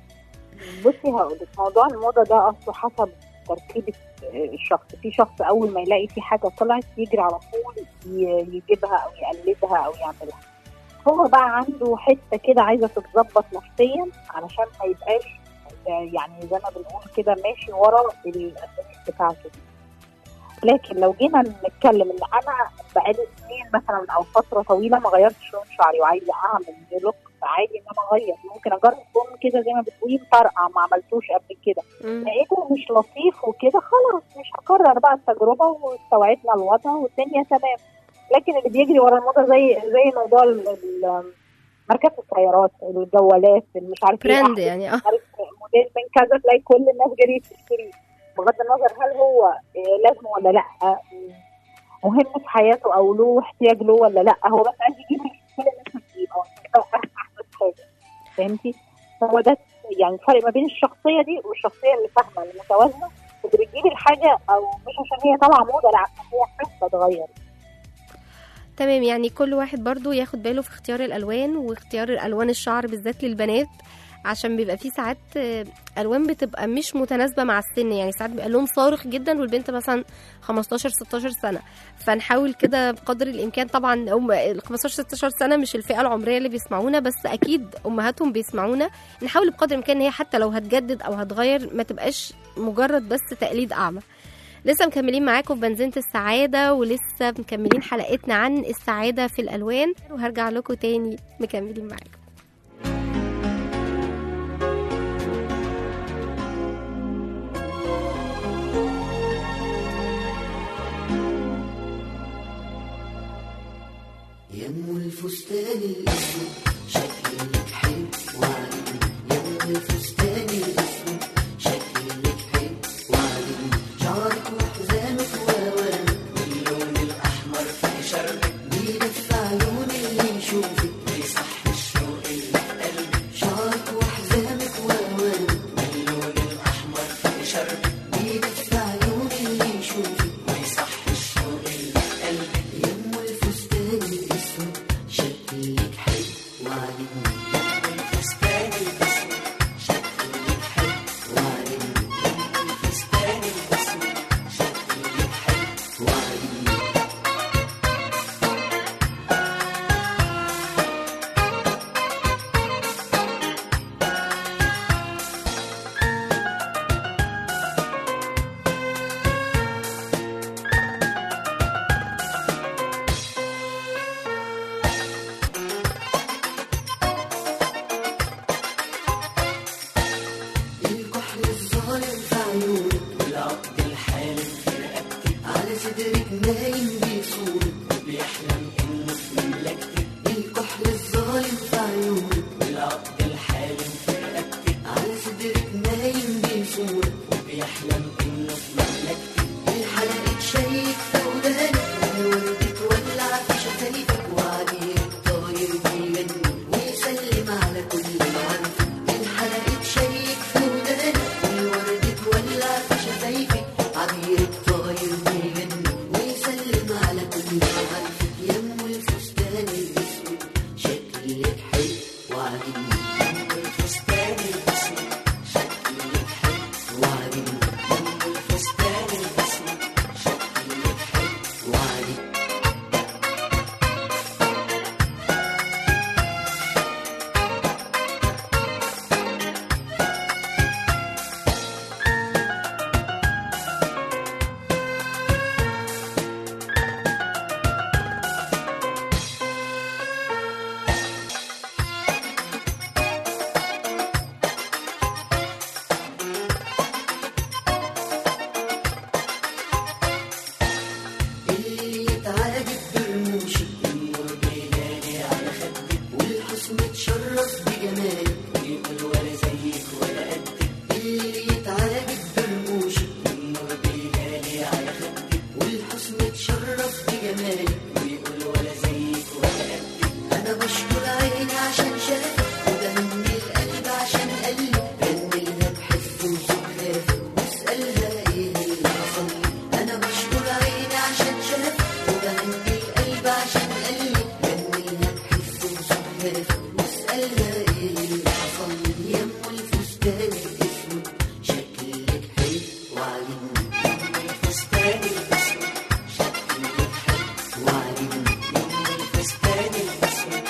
Speaker 3: بصي هقول لك موضوع الموضه ده اصله حسب تركيبه الشخص في شخص اول ما يلاقي في حاجه طلعت يجري على طول ي- يجيبها او يقلدها او يعملها هو بقى عنده حته كده عايزه تتظبط نفسيا علشان ما يبقاش يعني زي ما بنقول كده ماشي ورا الاساس بتاعته دي. لكن لو جينا نتكلم ان انا بقالي سنين مثلا او فتره طويله ما غيرتش لون شعري وعايزه اعمل لوك عادي ان انا اغير ممكن اجرب لون كده زي ما بتقولي مطرقع ما عملتوش قبل كده
Speaker 2: مم.
Speaker 3: لقيته مش لطيف وكده خلاص مش هكرر بقى التجربه واستوعبنا الوضع والدنيا تمام لكن اللي بيجري ورا الموضه زي زي موضوع ال- ال- ماركات السيارات الجوالات اللي مش عارف ايه
Speaker 2: ترند
Speaker 3: أحدث
Speaker 2: يعني اه
Speaker 3: عارف موديل من كذا تلاقي كل الناس جريت تشتريه بغض النظر هل هو آه، لازم ولا لا آه، مهم في حياته او له احتياج له ولا لا هو بس عايز يجيب كل الناس هتجيب او يبقى احسن حاجه فهمتي هو ده يعني الفرق ما بين الشخصيه دي والشخصيه اللي فاهمه المتوازنه اللي بتجيب الحاجه او مش عشان هي طالعه موضه لا عشان هي حاسه تغير
Speaker 2: تمام يعني كل واحد برضو ياخد باله في اختيار الالوان واختيار الالوان الشعر بالذات للبنات عشان بيبقى في ساعات آه، الوان بتبقى مش متناسبه مع السن يعني ساعات بيبقى لون صارخ جدا والبنت مثلا 15 16 سنه فنحاول كده بقدر الامكان طبعا هم ال 15 16 سنه مش الفئه العمريه اللي بيسمعونا بس اكيد امهاتهم بيسمعونا نحاول بقدر الامكان ان هي حتى لو هتجدد او هتغير ما تبقاش مجرد بس تقليد اعمى لسه مكملين معاكم في بنزينة السعادة ولسه مكملين حلقتنا عن السعادة في الألوان وهرجع لكم تاني مكملين معاكم
Speaker 5: يم الفستان الاسود شكلك حلو وعجبني يم الفستان الاسود شكلك حلو وعجبني شعرك وحزامك وهوانك واللون الاحمر في شربك بيدفع عيون اللي يشوفك بيصح الشوق اللي في قلبك شعرك وحزامك وهوانك واللون الاحمر في شربك بيدفع عيون اللي يشوفك ويصح الشوق اللي في قلبك يم الفستان الاسود شكلك حلو وعجبني يم الفستان الاسود شكلك حلو وعجبني يم الفستان الاسود شكلك حلو وعجبني الكحل الظالم في عيونك والعقد الحالم في رقبتك على صدرك نايم بيصورك وبيحلم انه في مملكتك الكحل الظالم في عيونك والعقد الحالم في رقبتك على صدرك نايم بيصورك وبيحلم انه في مملكتك الحلقة شيك في ودانك والورد تولع في شفايفك وعليك طاير بيغني ويسلم على كل معارفك الحلقة شيك في ودانك والورد نايم ويقول ولا زيك ولا قدك انا بشكر عيني عشان شافك وبهني القلب عشان قلبي غني لها بحب وزخرف واسالها ايه اللي حصل لي انا بشكر عيني عشان شافك وبهني القلب عشان قلبي غني لها بحب وزخرف واسالها ايه اللي حصل لي يم الفستان الاسود شكلك حلو وعاجبني يم الفستان الاسود شكلك حلو وعاجبني يم الفستان الاسود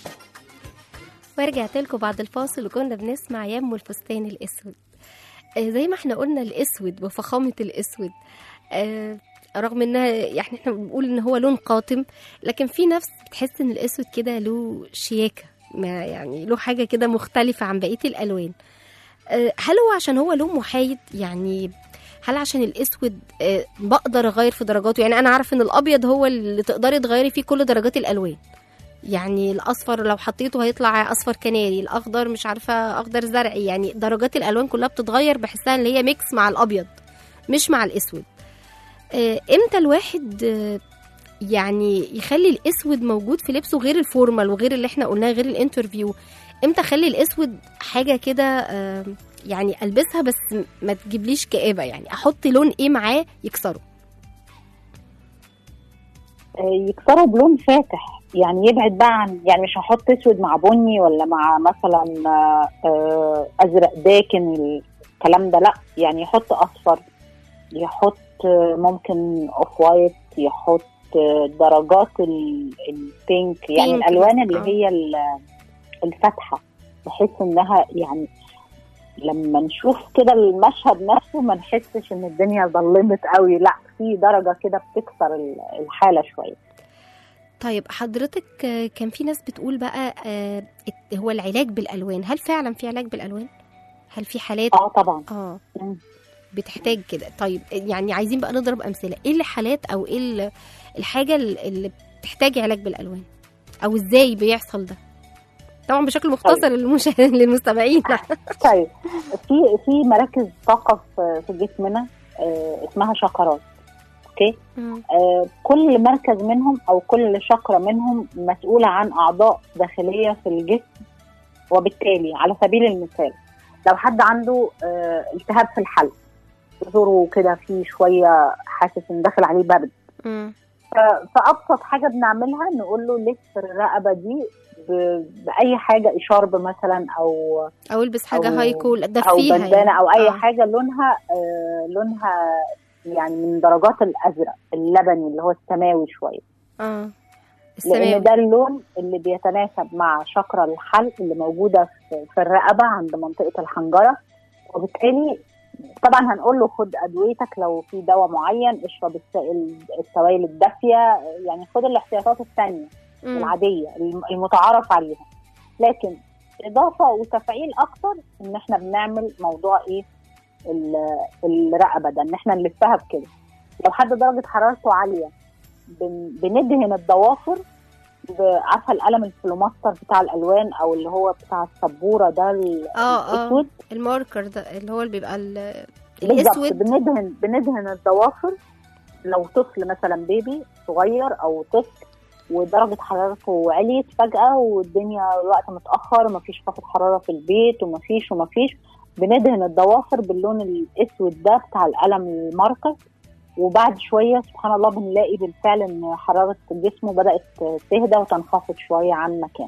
Speaker 2: ورجعت لكم بعد الفاصل وكنا بنسمع يم الفستان الاسود آه، زي ما احنا قلنا الاسود وفخامه الاسود آه، رغم انها يعني احنا بنقول ان هو لون قاتم لكن في نفس بتحس ان الاسود كده له شياكه ما يعني له حاجه كده مختلفه عن بقيه الالوان آه، هل هو عشان هو لون محايد يعني هل عشان الاسود آه، بقدر اغير في درجاته يعني انا عارف ان الابيض هو اللي تقدري تغيري فيه كل درجات الالوان يعني الاصفر لو حطيته هيطلع اصفر كناري الاخضر مش عارفه اخضر زرعي يعني درجات الالوان كلها بتتغير بحسها ان هي ميكس مع الابيض مش مع الاسود آه، امتى الواحد آه، يعني يخلي الاسود موجود في لبسه غير الفورمال وغير اللي احنا قلناه غير الانترفيو امتى اخلي الاسود حاجه كده آه، يعني البسها بس ما تجيبليش كآبه يعني احط لون ايه معاه يكسره
Speaker 3: آه، يكسروا بلون فاتح يعني يبعد بقى عن يعني مش هحط اسود مع بني ولا مع مثلا آه، آه، ازرق داكن الكلام ده لا يعني يحط اصفر يحط آه، ممكن اوف وايت يحط آه، درجات ال- البينك يعني
Speaker 2: بينك
Speaker 3: الالوان
Speaker 2: مثلاً،
Speaker 3: اللي هي ال- الفاتحه بحيث انها يعني لما نشوف كده المشهد نفسه ما نحسش ان الدنيا ظلمت قوي لا في درجه كده بتكسر ال- الحاله شويه
Speaker 2: طيب حضرتك آه، كان في ناس بتقول بقى آه، الت- هو العلاج بالالوان هل فعلا في علاج بالالوان هل في حالات
Speaker 3: اه طبعا
Speaker 2: اه
Speaker 3: مم.
Speaker 2: بتحتاج كده طيب يعني عايزين بقى نضرب امثله ايه الحالات او ايه ال- الحاجه ال- اللي بتحتاج علاج بالالوان او ازاي بيحصل ده طبعا بشكل مختصر للمشاهد للمستمعين
Speaker 3: طيب في في مراكز طاقه في في جسمنا آه، اسمها شقرات اوكي
Speaker 2: مم.
Speaker 3: آه، كل مركز منهم او كل شقره منهم مسؤوله عن اعضاء داخليه في الجسم وبالتالي على سبيل المثال لو حد عنده آه، التهاب في الحلق زوره كده فيه شويه حاسس ان داخل عليه برد
Speaker 2: مم.
Speaker 3: ف- فابسط حاجه بنعملها نقول له لف الرقبه دي ب- باي حاجه اشارب مثلا او
Speaker 2: او البس حاجه
Speaker 3: أو-
Speaker 2: هاي كول
Speaker 3: او
Speaker 2: دفيها
Speaker 3: بندانه
Speaker 2: يعني.
Speaker 3: او اي
Speaker 2: آه.
Speaker 3: حاجه لونها آه لونها يعني من درجات الازرق اللبني اللي هو السماوي شويه
Speaker 2: اه
Speaker 3: لان
Speaker 2: السماوي
Speaker 3: ده اللون اللي بيتناسب مع شقره الحلق اللي موجوده في, في الرقبه عند منطقه الحنجره وبالتالي طبعا هنقول له خد ادويتك لو في دواء معين اشرب السائل السوائل الدافيه يعني خد الاحتياطات الثانيه
Speaker 2: مم.
Speaker 3: العاديه الم- المتعارف عليها لكن اضافه وتفعيل اكتر ان احنا بنعمل موضوع ايه ال- الرقبه ده ان احنا نلفها بكده لو حد درجه حرارته عاليه بن- بندهن الضوافر ب- عارفه القلم الفلوماستر بتاع الالوان او اللي هو بتاع السبوره ده ال-
Speaker 2: اه اه
Speaker 3: الاسود
Speaker 2: الماركر ده اللي هو اللي بيبقى ال-
Speaker 3: بالظبط
Speaker 2: الاسود
Speaker 3: بندهن بندهن الضوافر لو طفل مثلا بيبي صغير او طفل ودرجة حرارته عليت فجأة والدنيا الوقت متأخر ومفيش خافض حرارة في البيت ومفيش ومفيش بندهن الضوافر باللون الأسود ده بتاع القلم الماركر وبعد شوية سبحان الله بنلاقي بالفعل إن حرارة جسمه بدأت تهدى وتنخفض شوية عن مكان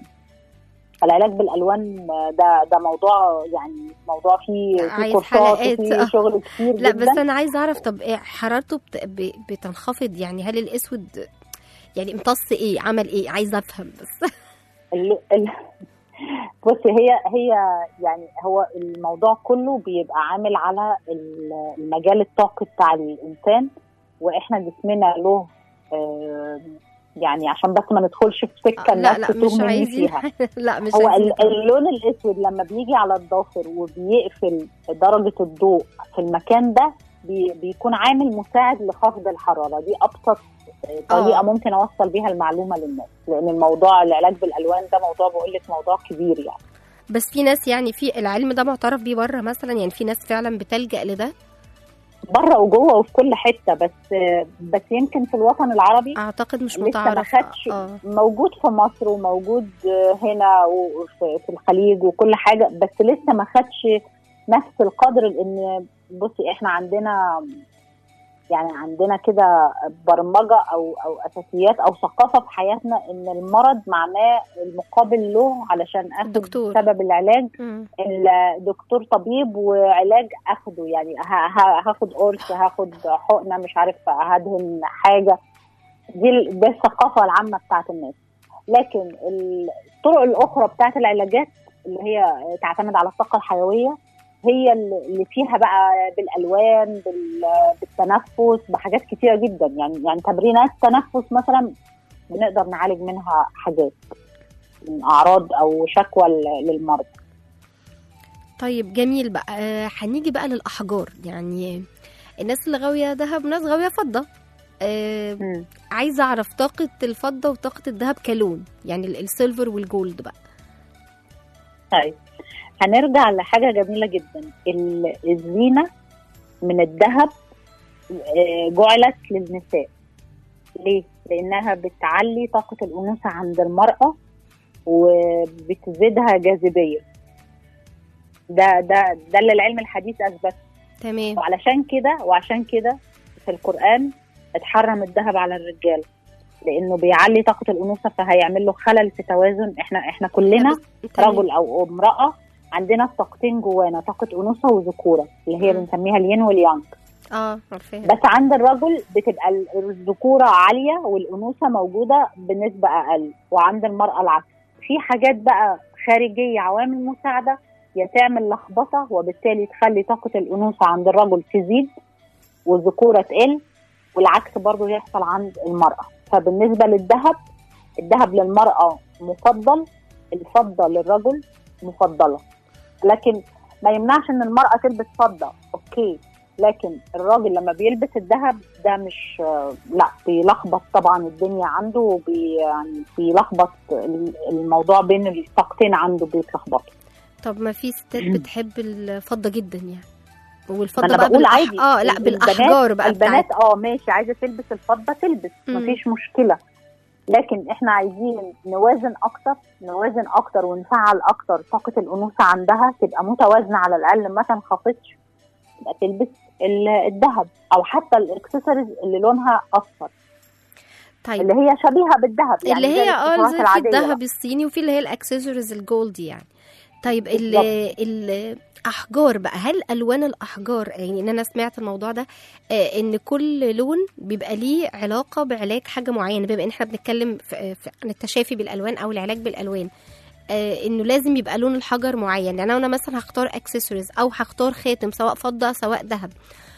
Speaker 3: العلاج بالألوان ده ده موضوع يعني موضوع فيه فيه
Speaker 2: عايز
Speaker 3: كورسات
Speaker 2: حلقات،
Speaker 3: وفيه
Speaker 2: آه.
Speaker 3: شغل كتير
Speaker 2: لا
Speaker 3: جدا
Speaker 2: بس انا عايزه اعرف طب إيه حرارته بت... ب... بتنخفض يعني هل الاسود يعني امتص ايه عمل ايه عايزه افهم بس
Speaker 3: ال... ال... بصي هي هي يعني هو الموضوع كله بيبقى عامل على ال- المجال الطاقي بتاع الانسان واحنا جسمنا له آه، يعني عشان بس ما ندخلش في سكه
Speaker 2: لا
Speaker 3: الناس
Speaker 2: لا
Speaker 3: تتوه
Speaker 2: مش
Speaker 3: مني
Speaker 2: عايزين
Speaker 3: فيها
Speaker 2: لا مش
Speaker 3: هو
Speaker 2: عايزين
Speaker 3: ال- اللون الاسود لما بيجي على الضافر وبيقفل درجه الضوء في المكان ده بي بيكون عامل مساعد لخفض الحراره دي ابسط آه، طريقه
Speaker 2: آه.
Speaker 3: ممكن اوصل بيها المعلومه للناس لان الموضوع العلاج بالالوان ده موضوع بقول لك موضوع كبير يعني
Speaker 2: بس في ناس يعني في العلم ده معترف بيه بره مثلا يعني في ناس فعلا بتلجأ لده
Speaker 3: بره وجوه وفي كل حته بس بس يمكن في الوطن العربي
Speaker 2: اعتقد مش
Speaker 3: لسه ما
Speaker 2: متعارف
Speaker 3: خدش
Speaker 2: اه
Speaker 3: موجود في مصر وموجود هنا وفي في الخليج وكل حاجه بس لسه ما خدش نفس القدر لان بصي احنا عندنا يعني عندنا كده برمجه او او اساسيات او ثقافه في حياتنا ان المرض معناه المقابل له علشان اخد
Speaker 2: دكتور.
Speaker 3: سبب العلاج
Speaker 2: مم.
Speaker 3: الدكتور طبيب وعلاج اخده يعني ه- ه- هاخد قرص هاخد حقنه مش عارف هدهن حاجه دي ال- دي الثقافه العامه بتاعت الناس لكن الطرق الاخرى بتاعت العلاجات اللي هي تعتمد على الطاقه الحيويه هي اللي اللي فيها بقى بالالوان بال- بالتنفس بحاجات كتيره جدا يعني يعني تمرينات تنفس مثلا بنقدر نعالج منها حاجات من اعراض او شكوى ل- للمرضى
Speaker 2: طيب جميل بقى آه، هنيجي بقى للاحجار يعني الناس اللي غاويه ذهب وناس غاويه فضه آه،
Speaker 3: مم.
Speaker 2: عايزه اعرف طاقه الفضه وطاقه الذهب كلون يعني ال- السيلفر والجولد بقى
Speaker 3: طيب هنرجع لحاجة جميلة جدا ال- الزينة من الذهب آه، جعلت للنساء ليه؟ لأنها بتعلي طاقة الأنوثة عند المرأة وبتزيدها جاذبية ده ده ده اللي العلم الحديث أثبته
Speaker 2: تمام
Speaker 3: وعلشان كده وعشان كده في القرآن اتحرم الذهب على الرجال لأنه بيعلي طاقة الأنوثة فهيعمل له خلل في توازن احنا احنا كلنا
Speaker 2: تمام.
Speaker 3: رجل او امراه عندنا الطاقتين جوانا طاقه انوثه وذكوره اللي هي
Speaker 2: مم.
Speaker 3: بنسميها الين واليانج
Speaker 2: اه عارفاها
Speaker 3: بس عند الرجل بتبقى ال- الذكوره عاليه والانوثه موجوده بنسبه اقل وعند المراه العكس في حاجات بقى خارجيه عوامل مساعده يا تعمل لخبطه وبالتالي تخلي طاقه الانوثه عند الرجل تزيد والذكوره تقل والعكس برضه يحصل عند المراه فبالنسبه للذهب الذهب للمراه مفضل الفضه للرجل مفضله لكن ما يمنعش ان المراه تلبس فضه اوكي لكن الراجل لما بيلبس الذهب ده مش لا بيلخبط طبعا الدنيا عنده وبي يعني بيلخبط الموضوع بين الطاقتين عنده بيتلخبطوا
Speaker 2: طب ما في ستات بتحب الفضه جدا يعني
Speaker 3: ما
Speaker 2: والفضه
Speaker 3: انا
Speaker 2: بقى
Speaker 3: بقول
Speaker 2: بالأح-
Speaker 3: عادي
Speaker 2: اه لا
Speaker 3: البنات-
Speaker 2: بالاحجار بقى
Speaker 3: البنات
Speaker 2: بتاعت
Speaker 3: اه ماشي عايزه تلبس الفضه تلبس
Speaker 2: مم.
Speaker 3: مفيش مشكله لكن احنا عايزين نوازن اكتر نوازن اكتر ونفعل اكتر طاقه الانوثه عندها تبقى متوازنه على الاقل ما تنخفضش تبقى تلبس ال- الذهب او حتى الاكسسوارز اللي لونها اصفر
Speaker 2: طيب
Speaker 3: اللي هي شبيهه بالذهب يعني
Speaker 2: اللي
Speaker 3: زي
Speaker 2: هي اه
Speaker 3: الإكسسوارات
Speaker 2: زي في
Speaker 3: العادية
Speaker 2: الذهب الصيني وفي اللي هي الاكسسوارز الجولد يعني طيب ال الاحجار بقى هل الوان الاحجار يعني ان انا سمعت الموضوع ده آه ان كل لون بيبقى ليه علاقه بعلاج حاجه معينه بما ان احنا بنتكلم في في- عن التشافي بالالوان او العلاج بالالوان آه انه لازم يبقى لون الحجر معين يعني انا مثلا هختار اكسسوارز او هختار خاتم سواء فضه سواء ذهب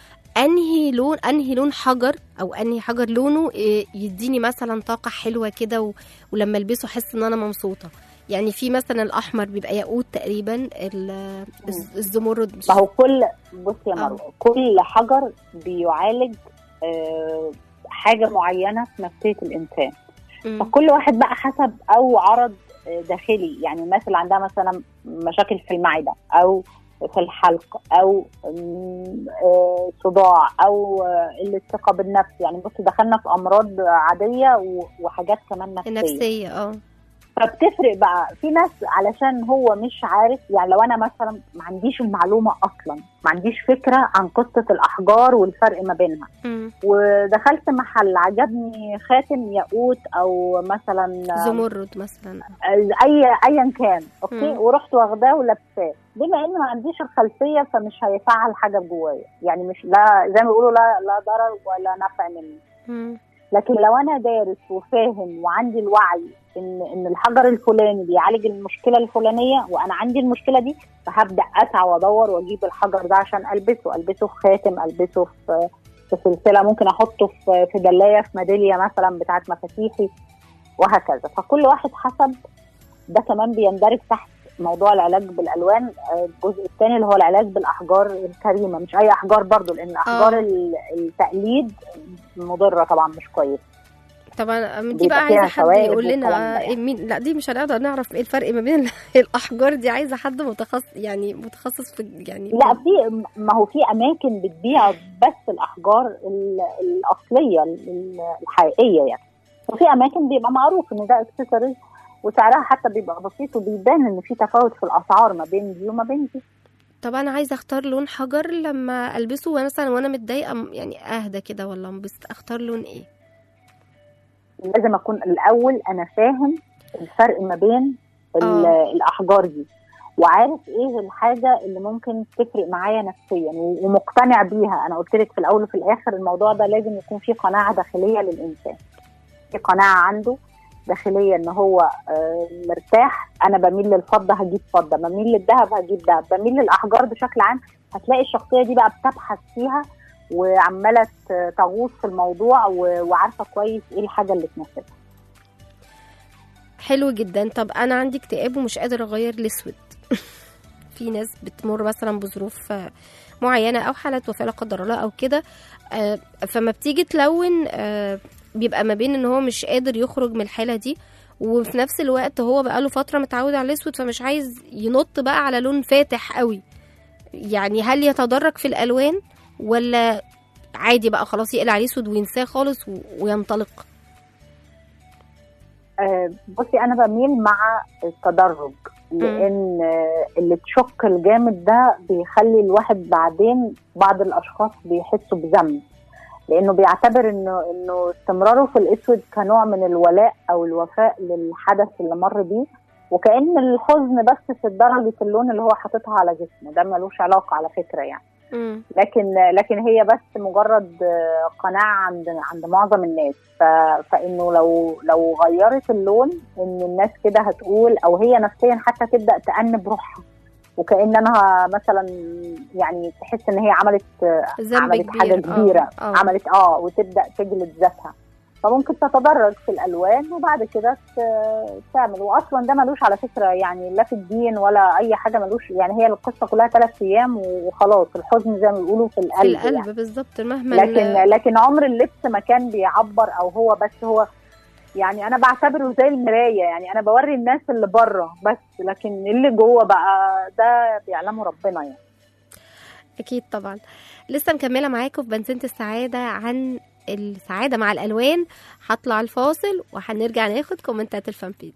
Speaker 2: انهي لون انهي لون حجر او انهي حجر لونه آه، يديني مثلا طاقه حلوه كده و... ولما البسه احس ان انا مبسوطه يعني في مثلا الاحمر بيبقى ياقوت تقريبا ال- الز- الزمرد مش-
Speaker 3: ما هو كل بص يا
Speaker 2: آه.
Speaker 3: مروه كل حجر بيعالج آه، حاجه معينه في نفسيه الانسان
Speaker 2: مم.
Speaker 3: فكل واحد بقى حسب او عرض آه، داخلي يعني الناس اللي عندها مثلا مشاكل في المعده او في الحلق او مم، آه، صداع او آه، قله ثقه بالنفس يعني بص دخلنا في امراض عاديه و- وحاجات كمان نفسيه
Speaker 2: النفسيه اه
Speaker 3: فبتفرق بقى في ناس علشان هو مش عارف يعني لو انا مثلا ما عنديش المعلومه اصلا ما عنديش فكره عن قصه الاحجار والفرق ما بينها
Speaker 2: مم.
Speaker 3: ودخلت محل عجبني خاتم ياقوت او مثلا
Speaker 2: زمرد مثلا
Speaker 3: اي ايا كان اوكي
Speaker 2: مم.
Speaker 3: ورحت واخداه ولابساه بما ان ما عنديش الخلفيه فمش هيفعل حاجه جوايا يعني مش لا زي ما بيقولوا لا لا ضرر ولا نفع مني
Speaker 2: مم.
Speaker 3: لكن لو انا دارس وفاهم وعندي الوعي ان ان الحجر الفلاني بيعالج المشكله الفلانيه وانا عندي المشكله دي فهبدا اسعى وادور واجيب الحجر ده عشان البسه البسه في خاتم البسه في في سلسله ممكن احطه في في دلايه في ميداليه مثلا بتاعت مفاتيحي وهكذا فكل واحد حسب ده كمان بيندرج تحت موضوع العلاج بالالوان آه، الجزء الثاني اللي هو العلاج بالاحجار الكريمه مش اي احجار برضو لان احجار
Speaker 2: آه.
Speaker 3: ال- التقليد مضره طبعا مش كويسه
Speaker 2: طبعا دي
Speaker 3: بيبقى
Speaker 2: بقى عايزه
Speaker 3: فيها
Speaker 2: حد
Speaker 3: شوائب
Speaker 2: يقول لنا
Speaker 3: والكلام ده
Speaker 2: إيه مين لا دي مش هنقدر نعرف ايه الفرق ما بين الاحجار دي عايزه حد متخصص يعني متخصص في يعني
Speaker 3: لا في ما هو في اماكن بتبيع بس الاحجار ال- الاصليه ال- الحقيقيه يعني وفي اماكن بيبقى معروف ان ده اكسسوارز وسعرها حتى بيبقى بسيط وبيبان ان في تفاوت في الاسعار ما بين دي وما بين دي
Speaker 2: طب انا عايزه اختار لون حجر لما البسه وانا مثلا وانا متضايقه م- يعني اهدى كده ولا انبسط اختار لون ايه
Speaker 3: لازم اكون الاول انا فاهم الفرق ما بين ال-
Speaker 2: آه.
Speaker 3: الاحجار دي وعارف ايه الحاجه اللي ممكن تفرق معايا نفسيا و- ومقتنع بيها انا قلت لك في الاول وفي الاخر الموضوع ده لازم يكون فيه قناعه داخليه للانسان في قناعه عنده داخليه ان هو آه، مرتاح انا بميل للفضه هجيب فضه بميل للذهب هجيب ذهب بميل للاحجار بشكل عام هتلاقي الشخصيه دي بقى بتبحث فيها وعماله ت- تغوص في الموضوع و- وعارفه كويس ايه الحاجه اللي تناسبها
Speaker 2: حلو جدا طب انا عندي اكتئاب ومش قادر اغير الاسود في ناس بتمر مثلا بظروف آه، معينه او حالات وفاه لا قدر الله او كده آه، فما بتيجي تلون آه، بيبقى ما بين ان هو مش قادر يخرج من الحاله دي وفي نفس الوقت هو بقاله فتره متعود على الاسود فمش عايز ينط بقى على لون فاتح قوي يعني هل يتدرج في الالوان ولا عادي بقى خلاص يقلع عليه اسود وينساه خالص و- وينطلق
Speaker 3: آه، بصي انا بميل مع التدرج لان آه، اللي تشك الجامد ده بيخلي الواحد بعدين بعض الاشخاص بيحسوا بذنب لانه بيعتبر انه انه استمراره في الاسود كنوع من الولاء او الوفاء للحدث اللي مر بيه وكان الحزن بس في درجه اللون اللي هو حاططها على جسمه ده ملوش علاقه على فكره يعني
Speaker 2: مم.
Speaker 3: لكن لكن هي بس مجرد آه، قناعه عند عند معظم الناس ف... فانه لو لو غيرت اللون ان الناس كده هتقول او هي نفسيا حتى تبدا تأنب روحها وكأن انا مثلا يعني تحس ان هي عملت آه،
Speaker 2: ذنب
Speaker 3: عملت
Speaker 2: كبير.
Speaker 3: حاجه
Speaker 2: آه،
Speaker 3: كبيره
Speaker 2: آه.
Speaker 3: عملت اه وتبدا تجلد ذاتها فممكن تتدرج في الالوان وبعد كده ت- تعمل واصلا ده ملوش على فكره يعني لا في الدين ولا اي حاجه ملوش يعني هي القصه كلها ثلاث ايام وخلاص الحزن زي ما بيقولوا في القلب,
Speaker 2: في القلب
Speaker 3: يعني.
Speaker 2: بالظبط مهما
Speaker 3: لكن لكن عمر اللبس ما كان بيعبر او هو بس هو يعني انا بعتبره زي المرايه يعني انا بوري الناس اللي بره بس لكن اللي جوه بقى ده بيعلمه ربنا يعني
Speaker 2: اكيد طبعا لسه مكمله معاكم في بنزينة السعاده عن السعاده مع الالوان هطلع الفاصل وهنرجع ناخد كومنتات الفان بيج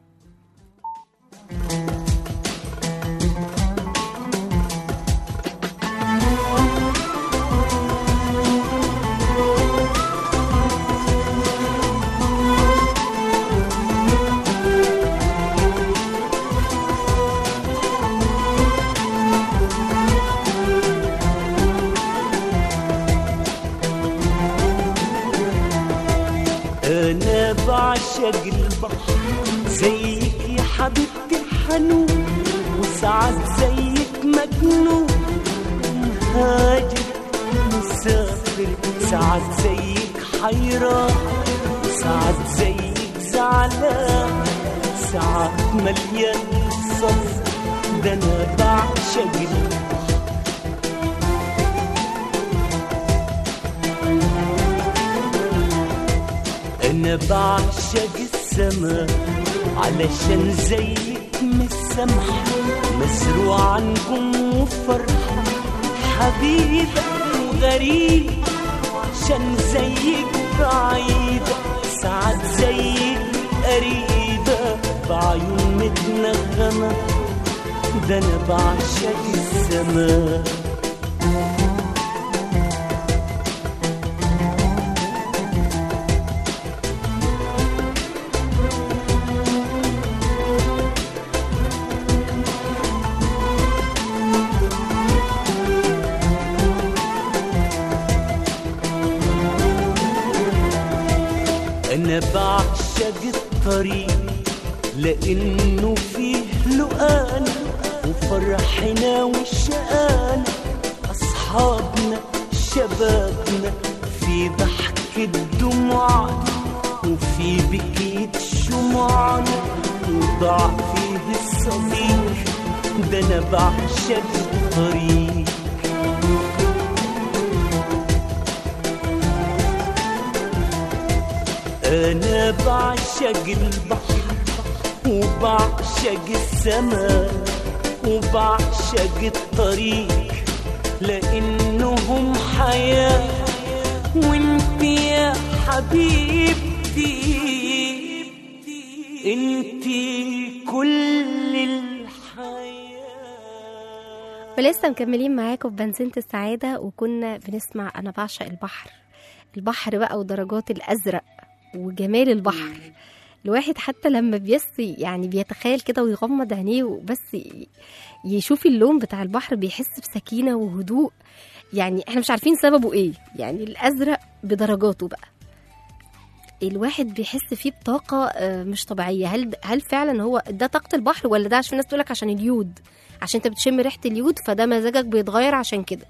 Speaker 6: انا بعشق البحر زيك يا حبيبتي حنون وساعات زيك مجنون مهاجر مسافر ساعات زيك حيران ساعات زيك زعلان ساعات مليان صف ده انا بعشق البحر انا بعشق السما علشان زيك مسامحة مزروع نجوم وفرحة حبيبة وغريب عشان زيك بعيدة ساعات زيك قريبة بعيون متنغمة ده انا بعشق السما انا بعشق الطريق لانه فيه لقان وفرحنا وشقان اصحابنا شبابنا في ضحكة دموعنا وفي بكية شموعنا وضاع فيه الصديق ده انا بعشق الطريق انا بعشق البحر وبعشق السماء وبعشق الطريق لانهم حياه وانت يا حبيبتي انت كل الحياه
Speaker 2: ولسه مكملين معاكم في بنزينة السعادة وكنا بنسمع أنا بعشق البحر البحر بقى ودرجات الأزرق وجمال البحر الواحد حتى لما بيس يعني بيتخيل كده ويغمض عينيه وبس ي- يشوف اللون بتاع البحر بيحس بسكينة وهدوء يعني احنا مش عارفين سببه ايه يعني الأزرق بدرجاته بقى الواحد بيحس فيه بطاقة آه، مش طبيعية هل هل فعلا هو ده طاقة البحر ولا ده عشان الناس تقولك عشان اليود عشان انت بتشم ريحة اليود فده مزاجك بيتغير عشان كده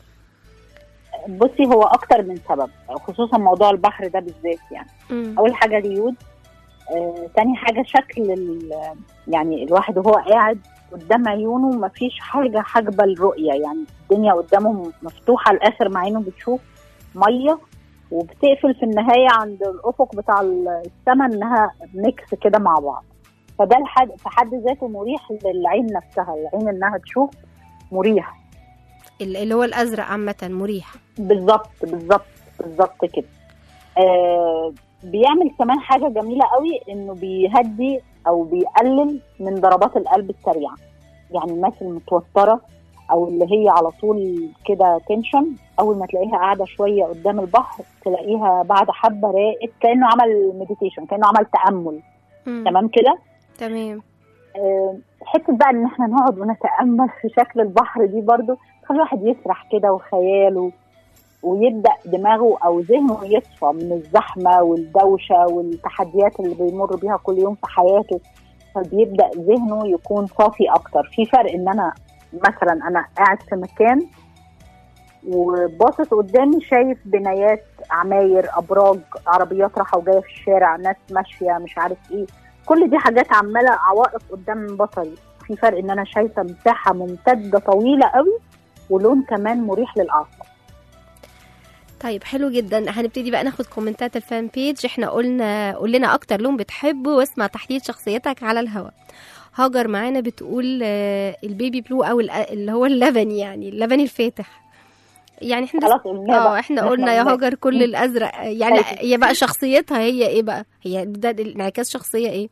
Speaker 3: بصي هو اكتر من سبب خصوصا موضوع البحر ده بالذات يعني اول حاجه اليود آه، تاني حاجه شكل ال- يعني الواحد وهو قاعد قدام عيونه مفيش حاجه حاجبه الرؤيه يعني الدنيا قدامه مفتوحه لاخر ما عينه بتشوف ميه وبتقفل في النهايه عند الافق بتاع السماء انها ميكس كده مع بعض فده الحد في حد ذاته مريح للعين نفسها العين انها تشوف مريح
Speaker 2: ال- اللي هو الازرق عامه مريح
Speaker 3: بالظبط بالظبط بالظبط كده آه بيعمل كمان حاجه جميله قوي انه بيهدي او بيقلل من ضربات القلب السريعه يعني الناس المتوتره او اللي هي على طول كده تنشن اول ما تلاقيها قاعده شويه قدام البحر تلاقيها بعد حبه راقت كانه عمل مديتيشن كانه عمل تامل
Speaker 2: مم.
Speaker 3: تمام كده
Speaker 2: تمام
Speaker 3: آه، حته بقى ان احنا نقعد ونتامل في شكل البحر دي برضو تخلي الواحد يسرح كده وخياله ويبدا دماغه او ذهنه يصفى من الزحمه والدوشه والتحديات اللي بيمر بيها كل يوم في حياته فبيبدا ذهنه يكون صافي اكتر في فرق ان انا مثلا انا قاعد في مكان وباصص قدامي شايف بنايات عماير ابراج عربيات رايحه وجايه في الشارع ناس ماشيه مش عارف ايه كل دي حاجات عماله عوائق قدام بصري في فرق ان انا شايفه مساحه ممتده طويله قوي ولون كمان مريح للاعصاب
Speaker 2: طيب حلو جدا هنبتدي بقى ناخد كومنتات الفان بيج احنا قلنا قول لنا اكتر لون بتحبه واسمع تحليل شخصيتك على الهواء هاجر معانا بتقول آه، البيبي بلو او ال- اللي هو اللبني يعني اللبني الفاتح يعني احنا
Speaker 3: خلاص قلنا
Speaker 2: اه
Speaker 3: بقى.
Speaker 2: احنا قلنا يا
Speaker 3: قلنا.
Speaker 2: هاجر كل الازرق يعني
Speaker 3: طيب.
Speaker 2: هي بقى شخصيتها هي ايه بقى هي ده انعكاس شخصيه ايه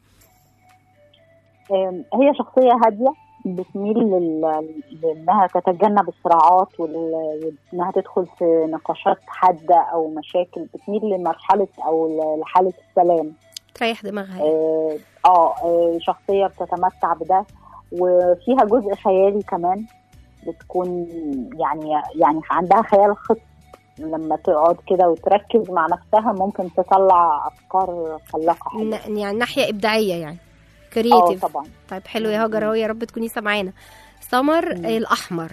Speaker 3: آم، هي شخصيه هاديه بتميل لل- لانها تتجنب الصراعات وال- وانها تدخل في نقاشات حاده او مشاكل بتميل لمرحله او ل- لحاله السلام
Speaker 2: تريح دماغها يعني.
Speaker 3: اه آه، آه، شخصيه بتتمتع بده وفيها جزء خيالي كمان بتكون يعني يعني عندها خيال خط لما تقعد كده وتركز مع نفسها ممكن تطلع افكار خلاقه حلوه
Speaker 2: ن- يعني ناحيه ابداعيه يعني
Speaker 3: اه
Speaker 2: كرييتيف
Speaker 3: طبعا
Speaker 2: طيب حلو يا هاجر اهو يا رب تكوني سامعانا سمر
Speaker 3: مم.
Speaker 2: آه، الاحمر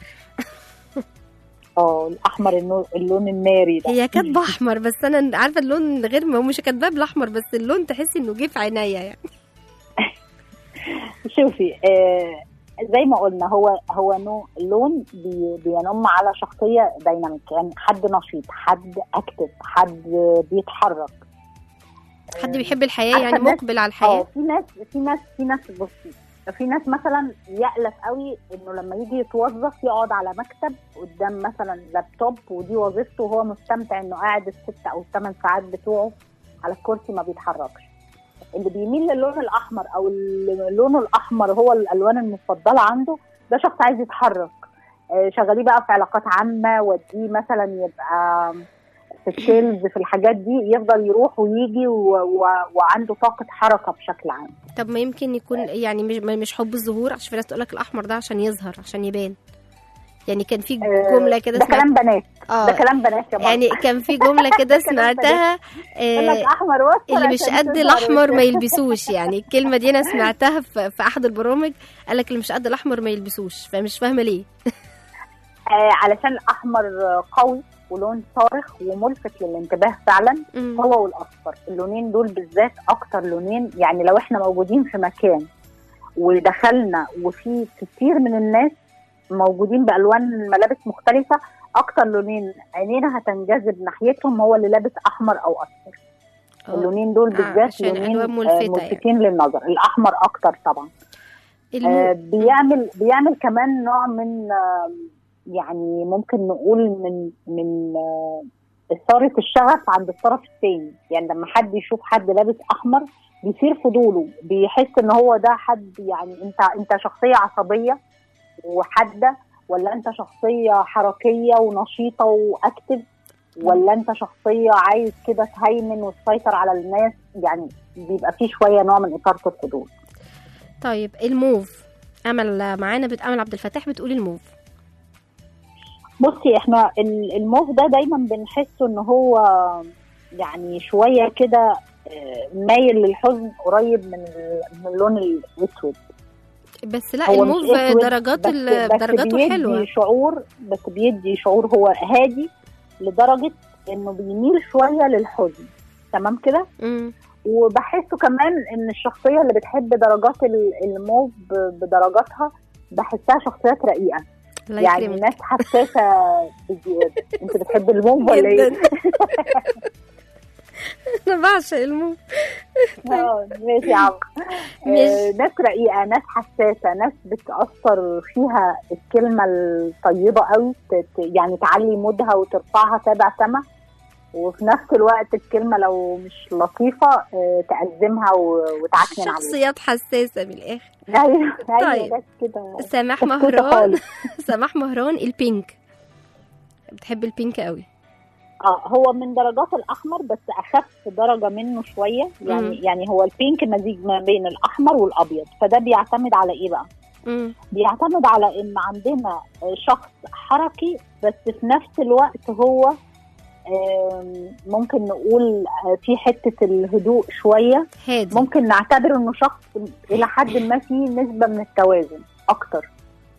Speaker 3: اه الاحمر النو- اللون الناري ده
Speaker 2: هي كاتبه احمر بس انا عارفه اللون غير ما هو مش كاتباه بالاحمر بس اللون تحسي انه جه في عينيا يعني
Speaker 3: شوفي آه زي ما قلنا هو هو نوع لون بي بينم على شخصيه دايناميك يعني حد نشيط حد اكتف حد بيتحرك
Speaker 2: حد بيحب الحياه
Speaker 3: عارفة
Speaker 2: يعني
Speaker 3: الناس-
Speaker 2: مقبل على
Speaker 3: اه
Speaker 2: الحياه
Speaker 3: في ناس في ناس في ناس بصي في ناس مثلا يألف قوي انه لما يجي يتوظف يقعد على مكتب قدام مثلا لابتوب ودي وظيفته وهو مستمتع انه قاعد الست او الثمان ساعات بتوعه على الكرسي ما بيتحركش اللي بيميل للون الاحمر او اللون الاحمر هو الالوان المفضله عنده ده شخص عايز يتحرك آه، شغاليه بقى في علاقات عامه وديه مثلا يبقى في السيلز في الحاجات دي يفضل يروح ويجي و... و... وعنده طاقه حركه بشكل عام
Speaker 2: طب ما يمكن يكون يعني مش مش حب الظهور عشان في ناس تقول لك الاحمر ده عشان يظهر عشان يبان يعني كان في
Speaker 3: آه،
Speaker 2: جمله كده
Speaker 3: ده
Speaker 2: سمعت
Speaker 3: كلام بنات ده
Speaker 2: اه
Speaker 3: كلام بنات يا
Speaker 2: يعني كان في جمله كده سمعتها
Speaker 3: يقول لك
Speaker 2: آه،
Speaker 3: احمر واصفر
Speaker 2: اللي مش
Speaker 3: عشان
Speaker 2: قد
Speaker 3: تظهر
Speaker 2: الاحمر ما
Speaker 3: وت-
Speaker 2: يلبسوش يعني الكلمه دي انا سمعتها في, في احد البرامج قال لك اللي مش قد الاحمر ما يلبسوش فمش فاهمه ليه
Speaker 3: آه علشان الاحمر قوي ولون صارخ وملفت للانتباه فعلا
Speaker 2: مم.
Speaker 3: هو والاصفر اللونين دول بالذات اكتر لونين يعني لو احنا موجودين في مكان ودخلنا وفي كتير من الناس موجودين بالوان ملابس مختلفه اكتر لونين عينينا هتنجذب ناحيتهم هو اللي لابس احمر او اصفر
Speaker 2: آه.
Speaker 3: اللونين دول
Speaker 2: آه،
Speaker 3: بالذات
Speaker 2: عشان
Speaker 3: لونين
Speaker 2: ألوان
Speaker 3: آه،
Speaker 2: ملفتة يعني.
Speaker 3: ملفتين للنظر الاحمر اكتر طبعا آه،
Speaker 2: المو...
Speaker 3: بيعمل بيعمل كمان نوع من آه، يعني ممكن نقول من من آه، إثارة الشغف عند الطرف الثاني يعني لما حد يشوف حد لابس أحمر بيصير فضوله بيحس إن هو ده حد يعني أنت أنت شخصية عصبية وحادة ولا أنت شخصية حركية ونشيطة وأكتف ولا أنت شخصية عايز كده تهيمن وتسيطر على الناس يعني بيبقى فيه شوية نوع من إثارة الفضول
Speaker 2: طيب الموف امل معانا بت... امل عبد الفتاح بتقول الموف
Speaker 3: بصي احنا ال- الموف ده دايما بنحسه ان هو يعني شويه كده آه، مايل للحزن قريب من ال- من اللون الاسود
Speaker 2: بس لا
Speaker 3: هو مش
Speaker 2: الموف
Speaker 3: أسود،
Speaker 2: درجات
Speaker 3: بس-
Speaker 2: ال...
Speaker 3: بس
Speaker 2: درجاته
Speaker 3: بيدي
Speaker 2: حلوه
Speaker 3: شعور بس بيدي شعور هو هادي لدرجه انه بيميل شويه للحزن تمام كده
Speaker 2: مم.
Speaker 3: وبحسه كمان ان الشخصيه اللي بتحب درجات ال- الموف ب- بدرجاتها بحسها شخصيات رقيقه
Speaker 2: الله
Speaker 3: يعني
Speaker 2: يكرمك
Speaker 3: ناس حساسه بزياده انت بتحب الموف ولا ايه؟
Speaker 2: جدا انا بعشق الموف
Speaker 3: اه ماشي يا عم آه،
Speaker 2: ماشي.
Speaker 3: ناس رقيقه ناس حساسه ناس بتاثر فيها الكلمه الطيبه قوي ت- ت- يعني تعلي مودها وترفعها سابع سما وفي نفس الوقت الكلمه لو مش لطيفه آه، تأزمها و- وتعكنن عليها
Speaker 2: شخصيات حساسه من الاخر
Speaker 3: ايوه
Speaker 2: طيب.
Speaker 3: ايوه ناس كده
Speaker 2: سماح
Speaker 3: كتكوتة
Speaker 2: مهران
Speaker 3: خالص.
Speaker 2: سماح مهران البينك بتحب البينك قوي
Speaker 3: اه هو من درجات الاحمر بس اخف درجه منه شويه يعني
Speaker 2: مم.
Speaker 3: يعني هو البينك مزيج ما بين الاحمر والابيض فده بيعتمد على ايه بقى؟
Speaker 2: مم.
Speaker 3: بيعتمد على ان عندنا شخص حركي بس في نفس الوقت هو آم، ممكن نقول آه، في حته الهدوء شويه
Speaker 2: هادي
Speaker 3: ممكن نعتبر انه شخص الى حد ما فيه نسبه من التوازن اكتر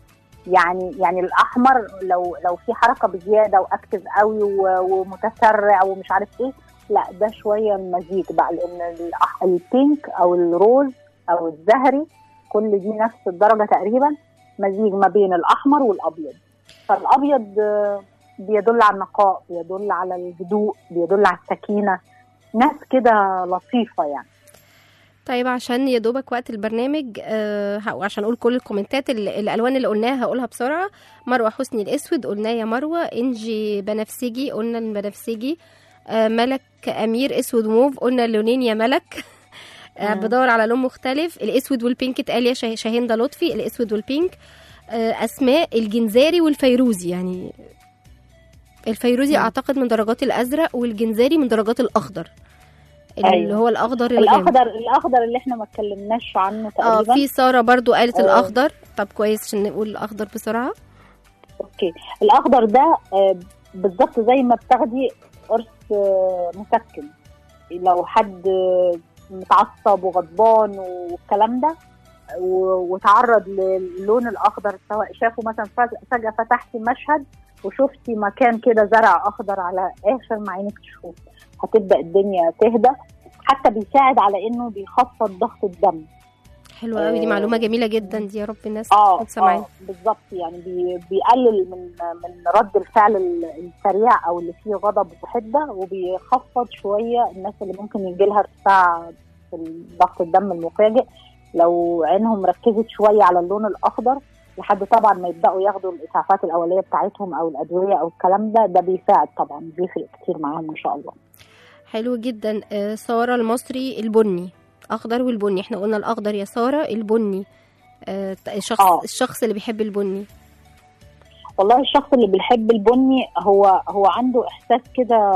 Speaker 3: يعني يعني الاحمر لو لو في حركه بزياده واكتف قوي و- ومتسرع ومش عارف ايه لا ده شويه مزيج بقى لان الأح- البينك او الروز او الزهري كل دي نفس الدرجه تقريبا مزيج ما بين الاحمر والابيض فالابيض آه، بيدل على النقاء بيدل على الهدوء بيدل على السكينه ناس كده لطيفه يعني
Speaker 2: طيب عشان يا دوبك وقت البرنامج آه ه- وعشان اقول كل الكومنتات ال- الالوان اللي قلناها هقولها بسرعه مروه حسني الاسود قلناه يا مروه انجي بنفسجي قلنا البنفسجي آه ملك امير اسود وموف قلنا اللونين يا ملك آه
Speaker 3: مم.
Speaker 2: بدور على لون مختلف الاسود والبينك اتقال يا شه- شاهين لطفي الاسود والبينك آه اسماء الجنزاري والفيروزي يعني الفيروزي
Speaker 3: مم.
Speaker 2: اعتقد من درجات الازرق والجنزاري من درجات الاخضر اللي
Speaker 3: أيوة.
Speaker 2: هو الاخضر الغامق
Speaker 3: الاخضر الاخضر اللي احنا ما اتكلمناش عنه
Speaker 2: اه
Speaker 3: تقريبا
Speaker 2: في ساره برضو قالت
Speaker 3: آه.
Speaker 2: الاخضر طب كويس عشان نقول الاخضر بسرعه
Speaker 3: اوكي الاخضر ده آه، بالظبط زي ما بتاخدي قرص آه، مسكن لو حد آه، متعصب وغضبان والكلام ده و- وتعرض للون الاخضر سواء شافوا مثلا فج- فجاه فتحتي مشهد وشفتي مكان كده زرع اخضر على اخر ما عينك تشوف هتبدا الدنيا تهدى حتى بيساعد على انه بيخفض ضغط الدم
Speaker 2: حلوه قوي دي
Speaker 3: آه.
Speaker 2: معلومه جميله جدا دي يا رب الناس
Speaker 3: اه
Speaker 2: تكون سامعين
Speaker 3: اه بالظبط يعني بي بيقلل من من رد الفعل ال- السريع او اللي فيه غضب وحده وبيخفض شويه الناس اللي ممكن يجي لها ارتفاع في ضغط الدم المفاجئ لو عينهم ركزت شويه على اللون الاخضر لحد طبعا ما يبداوا ياخدوا الاسعافات الاوليه بتاعتهم او الادويه او الكلام ده ده بيساعد طبعا بيفرق كتير معاهم ان شاء الله
Speaker 2: حلو جدا آه ساره المصري البني اخضر والبني احنا قلنا الاخضر يا ساره البني آه الشخص
Speaker 3: آه.
Speaker 2: الشخص اللي بيحب البني
Speaker 3: والله الشخص اللي بيحب البني هو هو عنده احساس كده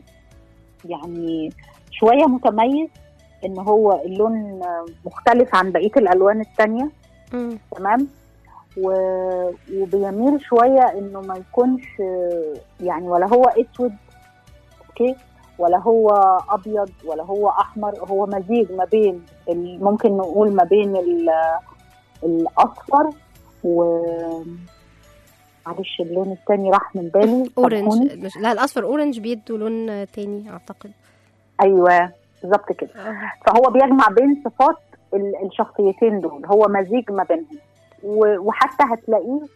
Speaker 3: يعني شويه متميز ان هو اللون مختلف عن بقيه الالوان التانية
Speaker 2: مم.
Speaker 3: تمام و... وبيميل شويه انه ما يكونش يعني ولا هو اسود اوكي ولا هو ابيض ولا هو احمر هو مزيج ما بين ال- ممكن نقول ما بين ال- الاصفر و معلش اللون التاني راح من بالي
Speaker 2: اورنج
Speaker 3: سامحوني.
Speaker 2: مش لا الاصفر اورنج بيدوا لون آه، تاني اعتقد
Speaker 3: ايوه بالظبط كده
Speaker 2: آه.
Speaker 3: فهو بيجمع بين صفات ال- الشخصيتين دول هو مزيج ما بينهم و- وحتى هتلاقيه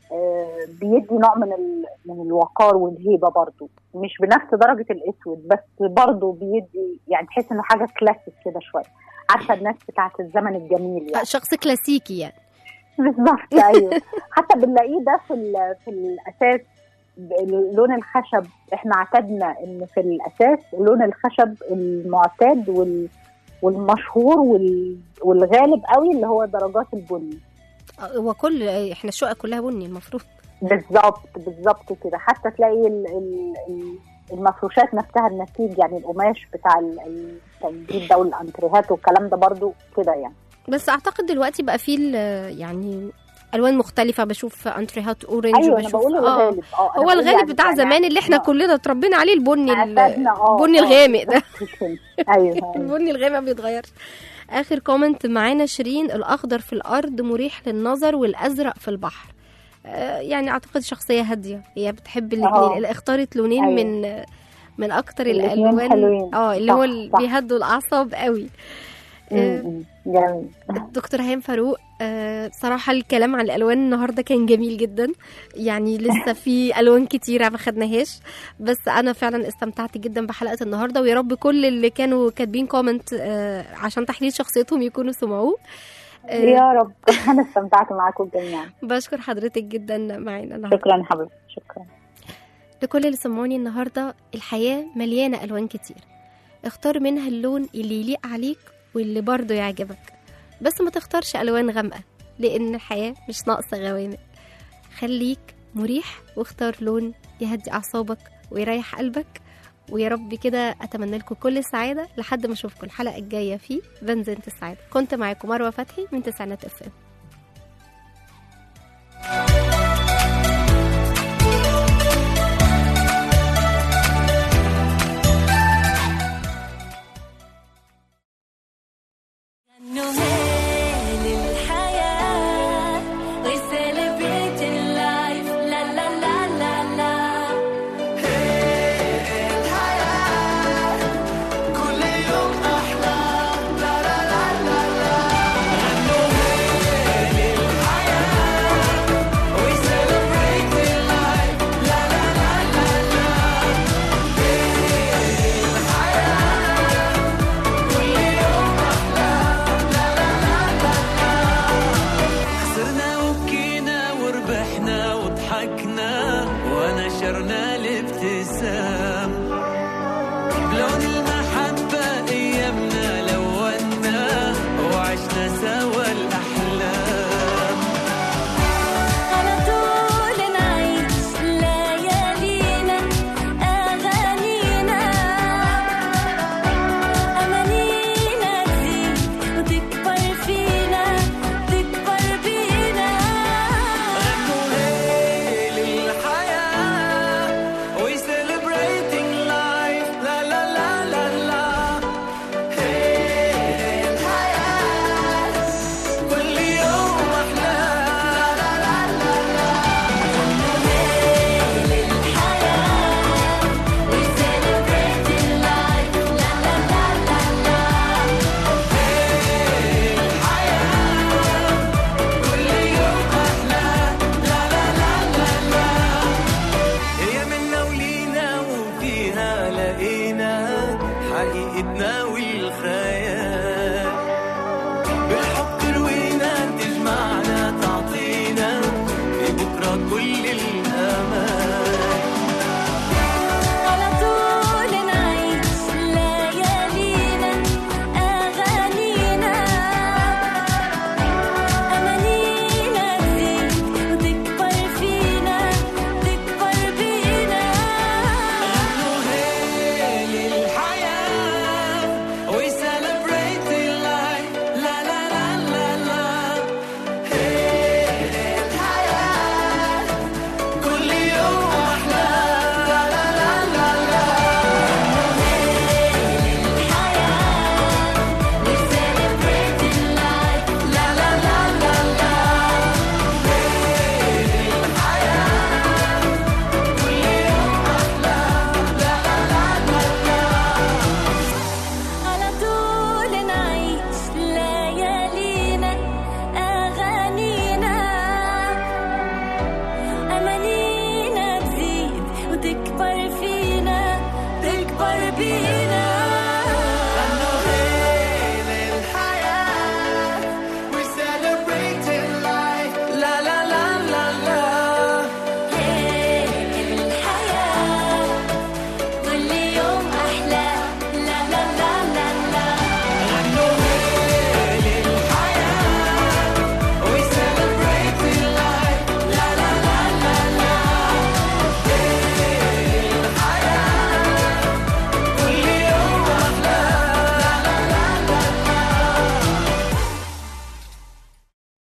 Speaker 3: آه، بيدي نوع من ال... من الوقار والهيبه برضو مش بنفس درجه الاسود بس برضو بيدي يعني تحس انه حاجه كلاسيك كده شويه عارفه الناس بتاعت الزمن الجميل يعني
Speaker 2: شخص كلاسيكي يعني
Speaker 3: بالظبط ايوه حتى بنلاقيه ده في ال- في الاساس ب- لون الخشب احنا اعتدنا ان في الاساس لون الخشب المعتاد وال والمشهور وال والغالب قوي اللي هو درجات البني
Speaker 2: هو كل احنا الشقق كلها بني المفروض
Speaker 3: بالظبط بالظبط كده حتى تلاقي ال- ال- ال- المفروشات نفسها النسيج يعني القماش بتاع ال- التنجيد ده والانتريهات والكلام ده برضو كده يعني
Speaker 2: بس اعتقد دلوقتي بقى فيه ال- يعني الوان مختلفه بشوف انتريهات اورنج
Speaker 3: ايوه انا
Speaker 2: وبشوف
Speaker 3: بقول
Speaker 2: آه.
Speaker 3: الغالب اه أنا
Speaker 2: هو
Speaker 3: بقول
Speaker 2: الغالب
Speaker 3: يعني-
Speaker 2: بتاع
Speaker 3: يعني
Speaker 2: زمان اللي احنا
Speaker 3: آه.
Speaker 2: كلنا اتربينا عليه البني ال-
Speaker 3: اعتدنا اه
Speaker 2: البني
Speaker 3: آه.
Speaker 2: الغامق ده
Speaker 3: ايوه أيوة.
Speaker 2: البني الغامق ما بيتغيرش اخر كومنت معانا شيرين الاخضر في الارض مريح للنظر والازرق في البحر آه، يعني اعتقد شخصيه هاديه هي بتحب
Speaker 3: آه.
Speaker 2: الاثنين اختارت لونين
Speaker 3: أيوة.
Speaker 2: من من اكتر
Speaker 3: الاتنين
Speaker 2: الالوان
Speaker 3: حلوين.
Speaker 2: اه اللي
Speaker 3: صح،
Speaker 2: هو اللي
Speaker 3: صح.
Speaker 2: بيهدوا الاعصاب قوي آه،
Speaker 3: م- م. جميل
Speaker 2: دكتور هيام فاروق آه، بصراحة الكلام عن الألوان النهاردة كان جميل جدا يعني لسه في ألوان كتيرة ما خدناهاش بس أنا فعلا استمتعت جدا بحلقة النهاردة ويا رب كل اللي كانوا كاتبين كومنت آه، عشان تحليل شخصيتهم يكونوا سمعوه آه،
Speaker 3: يا رب انا استمتعت معاكم جميعا
Speaker 2: بشكر حضرتك جدا معانا النهاردة
Speaker 3: شكرا يا حبيبتي شكرا
Speaker 2: لكل اللي سمعوني النهاردة الحياة مليانة ألوان كتير اختار منها اللون اللي يليق عليك واللي برضه يعجبك بس ما تختارش ألوان غامقة لأن الحياة مش ناقصة غوامق خليك مريح واختار لون يهدي أعصابك ويريح قلبك ويا رب كده أتمنى لكم كل السعادة لحد ما أشوفكم الحلقة الجاية في بنزينة السعادة كنت معاكم مروة فتحي من تسعينات اف ام